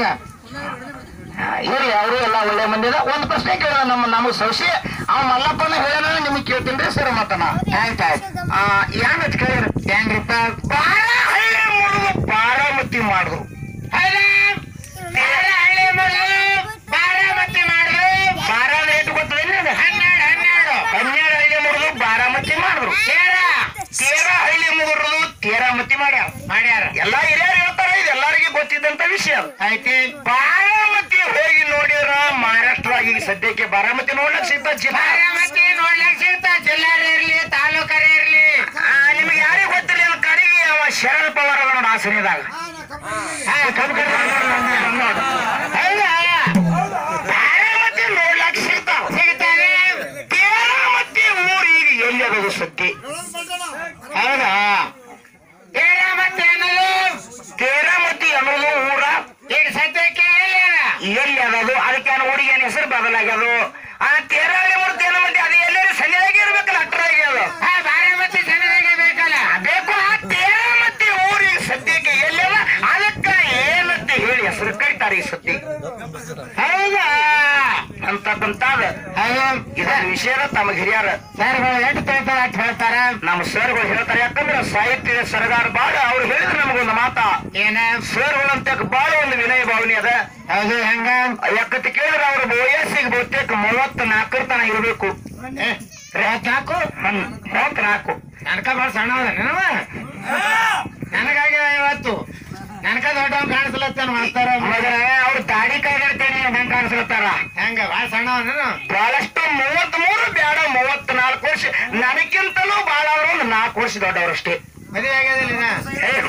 ಇವ್ರು ಅವರು ಎಲ್ಲ ಒಳ್ಳೆ ಮಂದಿ ಅದ ಒಂದು ಪ್ರಶ್ನೆ ಕೇಳ ನಮ್ಮ ನಮಗೆ ಸೌಸಿ ಅವ ಮಲ್ಲಪ್ಪನ ಹೇಳ ನಿಮಗೆ ಕೇಳ್ತೀನಿ ಸರ್ ಮತ್ತನ ಆಯ್ತಾಯ್ತು ಆ ಏನಂತ ಕೇಳಿದ್ರು ಹೆಂಗ್ರಿಪ್ಪ ಬಾಳ ಹಳ್ಳಿ ಮುರಿದು ಬಾರಾಮತಿ ಮಾಡಿದ್ರು ಹೌದಾ? ಬೇರೆ ಹಳ್ಳಿ ಮುರಿದು ಬಾರಾಮತಿ ಮಾಡಿದ್ರು ಬಾರ ರೇಟ್ ಗೊತ್ತದೇನು ಹನ್ನೆರಡು ಹನ್ನೆರಡು ಹನ್ನೆರಡು ಹಳ್ಳಿ ಮುರಿದು ಬಾರಾಮತಿ ಮಾಡಿದ್ರು ತೇರ ತೇರ ಹಳ್ಳಿ ಮುರಿದು ತೇರಾಮತಿ ಮಾಡ್ಯಾರ ಮಾಡ್ಯಾರ ಎಲ್ಲಾ ಹಿರಿಯರು ಹೇಳ್ತಾರ ಇದು ಎಲ್ಲರಿಗೂ ಗೊತ್ತಿದ್ದಂತ ವಿಷಯ ಅದು ಐತಿ ಬಾರಾಮತಿ ಹೋಗಿ ನೋಡಿದ್ರ ಮಹಾರಾಷ್ಟ್ರದಾಗ ಈಗ ಸದ್ಯಕ್ಕೆ ಬಾರಾಮತಿ ನೋಡ್ಲಕ್ ಸಿಗ್ತ ಜಿಲ್ಲಾ ಬಾರಾಮತಿ ನೋಡ್ಲಿಕ್ಕೆ ಸಿಗ್ತಾ ಜಿಲ್ಲಾರ ಇರ್ಲಿ ತಾಲೂಕರ ಇರ್ಲಿ ಆ, ನಿಮ್ಗೆ ಯಾರಿಗೂ ಗೊತ್ತಿಲ್ಲ ನನ್ನ ಕಡೆಗೆ ಅವ ಶರಣ ಪವಾರ ಅದ ನೋಡು ಹಾಸನಿದಾಗ ಹಾ, ಕಬ್ಬು ಕಬ್ಬು ನೋಡು, ನೋಡು. ಹೌದಾ ಬಾರಾಮತಿ ನೋಡ್ಲಕ್ ಸಿಗ್ತಾವ ಸಿಗ್ತಾರೆ ತೇರಾಮತಿ ಊರು ಈಗ ಎಲ್ಲಿ ಅದದು ಸದ್ಯ ಹೌದಾ ಬಾರಾಮತಿ ಅನ್ನೋದು ತೇರಾಮತಿ ಅನ್ನೋದು ಊರ ಈಗ ಸದ್ಯಕ್ಕೆ ಎಲ್ಲಿ ಅದ? ಎಲ್ಲಿ ಅದದು ಅದಕ್ಕೆ ಆ ಊರಿಗೆ ಏನ್ ಹೆಸರು ಬದಲಾಗ್ಯದು ಆ ತೇರಾಳಿ ಊರು ತೇರಾಮತಿ ಅದು ಎಲ್ಲರೂ ಸರಿಯಾಗಿ ಇರ್ಬೇಕಲ್ಲ ಅಟ್ರಾಗಿ ಅದು ಹಾ, ಬಾರಾಮತಿ ಜನರಿಗೆ ಬೇಕಲ್ಲ ಬೇಕು ಆ ತೇರಾಮತಿ ಊರಿಗೆ ಸದ್ಯಕ್ಕೆ ಎಲ್ಲೆಲ್ಲ ಅದಕ್ಕ ಏನಂತ ಹೇಳಿ ಹೆಸರು ಕರಿತಾರೆ ಈ ಸದ್ಯ ಹೌದಾ ಅಂತಕ್ಕಂತಾದ ಹೌದು ಇದರ ವಿಷಯದ ತಮ್ಮ ಹಿರಿಯರ ಸರ್ಗಳು ಎಷ್ಟು ತಿಳ್ತಾರ ಅಷ್ಟು ಹೇಳ್ತಾರ ನಮ್ಮ ಸರ್ಗಳು ಹೇಳ್ತಾರೆ ಯಾಕಂದ್ರೆ ಸಾಹಿತ್ಯದ ಸರಗಾರ ಬಾಳ ಅವ್ರು ಹೇಳಿದ್ರು ನಮಗೊಂದು ಮಾತ ಏನ ಸರ್ಗಳು ಅಂತ ಬಾಳ ಒಂದು ವಿನಯ ಭಾವನೆ ಅದ ಹೌದು ಹೆಂಗ ಯಾಕಂತ ಕೇಳಿದ್ರೆ ಅವ್ರ ವಯಸ್ಸಿಗೆ ಬಹುತೇಕ ಮೂವತ್ತ ನಾಲ್ಕರ ತನ ಇರಬೇಕು ಏ, ಮೂವತ್ನಾಲ್ಕು ಮೂವತ್ತ ನಾಲ್ಕು ನನ್ಕ ಬಾಳ ಸಣ್ಣ ಅದ ನೆನವ ನನಗಾಗಿ ಐವತ್ತು ನನ್ಕ ದೊಡ್ಡವ ಕಾಣಿಸ್ಲತ್ತೇನು ಮಾಡ್ತಾರ ಮಗನ ಅವ್ರು ದಾಡಿ ಕೈಗಾಡ್ತೇನೆ ಹೆಂಗ್ ಕಾಣಿಸ್ಲತ್ತಾರ ಹೆಂಗ ಬಾಳ ಸಣ್ಣ ಅವನೇನು ಬಹಳಷ್ಟು ಮೂವತ್ತ್ ಮೂರು ಬೇಡ ಮೂವತ್ತ್ ನಾಲ್ಕು ವರ್ಷ ನನಗಿಂತಲೂ ಬಹಳ ಅವರು ಒಂದು ನಾಲ್ಕು ವರ್ಷ ದೊಡ್ಡವರಷ್ಟೇ ಮದುವೆ ಆಗ್ಯದಿಲ್ಲ ಇನ್ನ? ಏ,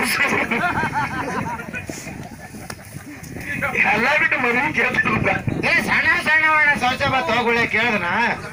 ಎಲ್ಲ ಬಿಟ್ಟು ಮದುವೆ ಕೇಳ್ತಾರ ಏ ಸಣ್ಣ ಸಣ್ಣವಣ್ಣ ಶೌಚ ಬತ್ ಹೋಗುಳೆ ಕೇಳಿದ್ನ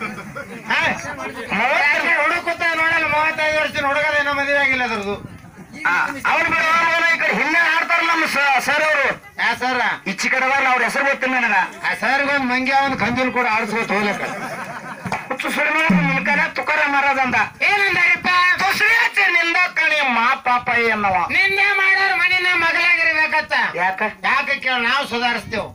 ಹುಡುಕುತ್ತ ನೋಡಲ್ಲ ಮೂವತ್ತೈದು ವರ್ಷದ ಹುಡುಗದೇನೋ ಮದುವೆ ಆಗಿಲ್ಲ ಅದ್ರದ್ದು ಅವ್ರು ಬಿಡುವ ಈ ಕಡೆ ಹಿಂದೆ ಆಡ್ತಾರ ನಮ್ಮ ಸರ್ ಅವರು ಯಾ ಸರ್ ಈಚೆ ಕಡೆ ಅದಾರಲ್ಲ ಅವ್ರ ಹೆಸರು ಗೊತ್ತಿಲ್ಲ ನನಗ ಆ ಸರ್ಗೊಂದ್ ಮಂಗ್ಯ ಒಂದು ಕಂಜೂಲ್ ಕೂಡ ಆಡಿಸ್ಕೊತ ಹೋಗ್ಲಕ್ಕ ಹುಚ್ಚು ಸುಳಿಮೆ ನಿಮ್ಕನ ತುಕಾರ ಮಹಾರಾಜ್ ಅಂದ ಏನಂದಾರಿಪ್ಪ ತುಸರಿ ಹಚ್ಚಿ ನಿಂದ ಕಣಿ ಮಾ ಪಾಪ ಅನ್ನವ ನಿನ್ನೆ ಮಾಡೋರ್ ಮನಿನ ಮಗಲಾಗಿರ್ಬೇಕತ್ತ ಯಾಕ ಯಾಕೆ ಕೇಳ ನಾವು ಸುಧಾರಿಸ್ತೇವ್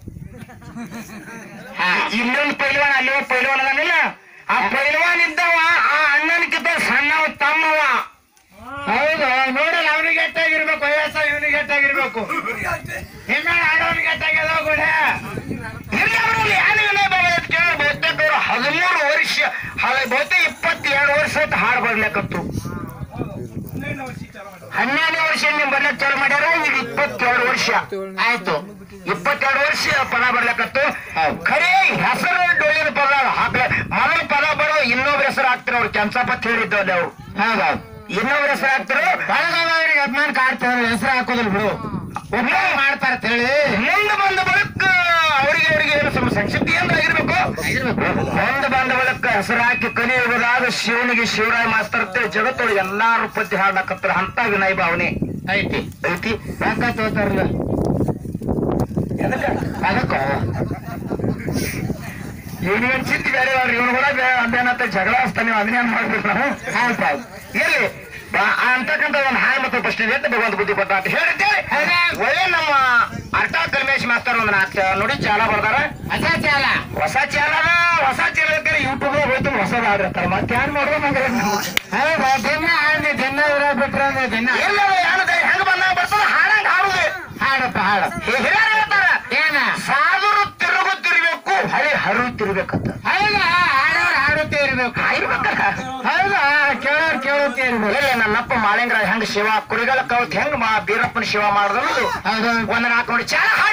ಇಲ್ಲೊಂದು ಪೈಲ್ವಾನ್ ಅಲ್ಲಿ ಒಂದು ಪೈಲ್ವಾನ್ ಅದಾನಿಲ್ಲ ಆ ಪೈಲ್ವಾನ್ ಇದ್ದವ ಆ ಅಣ್ಣನಕ್ಕಿಂತ ಸಣ್ಣವ ತಮ್ಮವ ಹೌದು ನೋಡಲ್ಲ ಅವನಿಗೆ ಎಟ್ಟಾಗಿರ್ಬೇಕು ವಯಸ್ಸ ಇವನಿಗೆ ಎಟ್ಟಾಗಿರ್ಬೇಕು ಹಿಮ್ಮೇಳ ಆಡೋನಿಗೆ ಎಟ್ಟಾಗ್ಯದ ಕೂಡ ಇಲ್ಲಿ ಅವರಲ್ಲಿ ಯಾರು ವಿನಯ ಬಾಬಾ ಅಂತ ಕೇಳಿ ಬಹುತೇಕ ಅವರು ಹದಿಮೂರು ವರ್ಷ ಹಲ- ಬಹುತೇಕ ಇಪ್ಪತ್ತೆರಡು ವರ್ಷ ಅಂತ ಹಾಡು ಬರ್ಲಿಕ್ಕತ್ತು ಹನ್ನೆರಡನೇ ವರ್ಷ ನೀವು ಬರ್ಲಿಕ್ಕೆ ಚಾಲು ಮಾಡ್ಯಾರ ಈಗ ಇಪ್ಪತ್ತೆರಡು ವರ್ಷ ಆಯ್ತು ಇಪ್ಪತ್ತೆರಡು ವರ್ಷ ಪದ ಬರ್ಲಿಕ್ಕತ್ತು ಖರೇ ಹೆಸರು ಡೊಳ್ಳಿನ ಪದ ಹಾಕ್ಲ ಮೊದಲ ಪದ ಬರೋ ಇನ್ನೊಬ್ರ ಹೆಸರು ಹಾಕ್ತಿರ ಅವ್ರು ಕೆಂಚಪತ್ ಹೇಳಿದ್ದಲ್ಲ ಅವ್ರು ಹೌದೌದು ಇನ್ನೊಬ್ರ ಹೆಸರು ಹಾಕ್ತಿರು ಬಳಗದವರಿಗೆ ಅಭಿಮಾನ ಕಾಡ್ತಾರೆ ಹೆಸರು ಹಾಕೋದಿಲ್ಲ ಬಿಡು ಒಬ್ಬ ಮಾಡ್ತಾರ ಅಂತ ಹೇಳಿ ಮುಂದೆ ಬಂದ ಬಳಿಕ ಅವರಿಗೆ ಅವರಿಗೆ ಏನು ಸ್ವಲ್ಪ ಸಂಕ್ಷಿಪ್ತಿ ಏನಾರ ಆಗಿರ್ಬೇಕು ಮುಂದೆ ಬಂದ ಬಳಿಕ ಹೆಸರು ಹಾಕಿ ಕಲಿಯುವುದಾದ ಶಿವನಿಗೆ ಶಿವರಾಯ ಮಾಸ್ತರ್ ಅಂತೇಳಿ ಜಗತ್ತೊಳಗೆ ಎಲ್ಲಾರು ಪದ್ಯ ಹಾಡಕತ್ತಾರ ಅಂತ ವಿನಯ ಭಾವನೆ ಐತಿ ಐತಿ ರೊಕ್ಕ ತೋತಾರಲ್ಲ ಅದಕ್ಕ ಇವನಿಗೆ ಚಿಂತೆ ಬೇರೆ ಅವ್ರು ಇವನು ಕೂಡ ಅದೇನಂತ ಜಗಳ ಹಚ್ತಾನೆ ನೀವು ಅದನ್ನೇನ್ ಮಾಡ್ಬೇಕು ನಾವು ಆಯ್ತು ಆಯ್ತು ಎಲ್ಲಿ ಬಾ- ಅಂತಕ್ಕಂಥ ಒಂದು ಹಾಳು ಮತ್ತು ಪ್ರಶ್ನೆ ಇದೆ ಅಂತ ಭಗವಂತ ಬುದ್ಧಿ ಕೊಟ್ಟ ಅಂತ ಹೇಳಿದ್ದೇವೆ ಒಳ್ಳೆ ನಮ್ಮ ಅರ್ಥ ಕಲ್ಮೇಶ್ ಮಾಸ್ತರ್ ಒಂದು ನಾಲ್ಕು ನೋಡಿ ಚಾಲ ಬರ್ದಾರ ಹೊಸ ಚಾಲ ಹೊಸ ಚಾನಲ್ ಹೊಸ ಚಾನಲ್ ಯೂಟ್ಯೂಬ್ ಹೋಯ್ತು ಹೊಸದ ಆಡಿರ್ತಾರ ಮತ್ತೆ ಯಾರು ಮಾಡೋದು ನಂಗೆ ಹೌದಾ ದಿನ ಹಾಡಿ ದಿನ ಇರ ಬಿಟ್ರೆ ಅಂದ್ರೆ ದಿನ ಎಲ್ಲ ಏನದ ಹೆಂಗ್ ಬಂದಾಗ ಬರ್ತದ ಹಾಡಂಗ್ ಹಾಡುದು ಹಾಡಪ್ಪ ಹಾಡ ಹಿರಿಯರು ಹೇಳ್ತಾರ ಏನ ಸಾಧುರು ತಿರುಗುತ್ತಿರ್ಬೇಕು ಹಳಿ ಹರಿಯುತ್ತಿರ್ಬೇಕಂತ ಹೌದಾ ಹಾಡೋರು ಹಾಡುತ್ತೇ ಇರ್ಬೇಕು ಇರ್ಬೇಕಲ್ಲ ಹೌದಾ ಕೇಳೋರು ಕೇಳುತ್ತೇ ಇರ್ಬೇಕು ಇಲ್ಲ ನನ್ನಪ್ಪ ಮಾಳಿಂಗರಾಜ್ ಹೆಂಗ್ ಶಿವ ಕುರಿಗಳ ಕವತ್ ಹೆಂಗ್ ಮಾ ಬೀರಪ್ಪನ ಶಿವ ಮಾಡಿದ್ರು ಹೌದು ಒಂದ್ ನಾಲ್ಕು ನೋಡಿ ಚಾಲ ಹಾಡು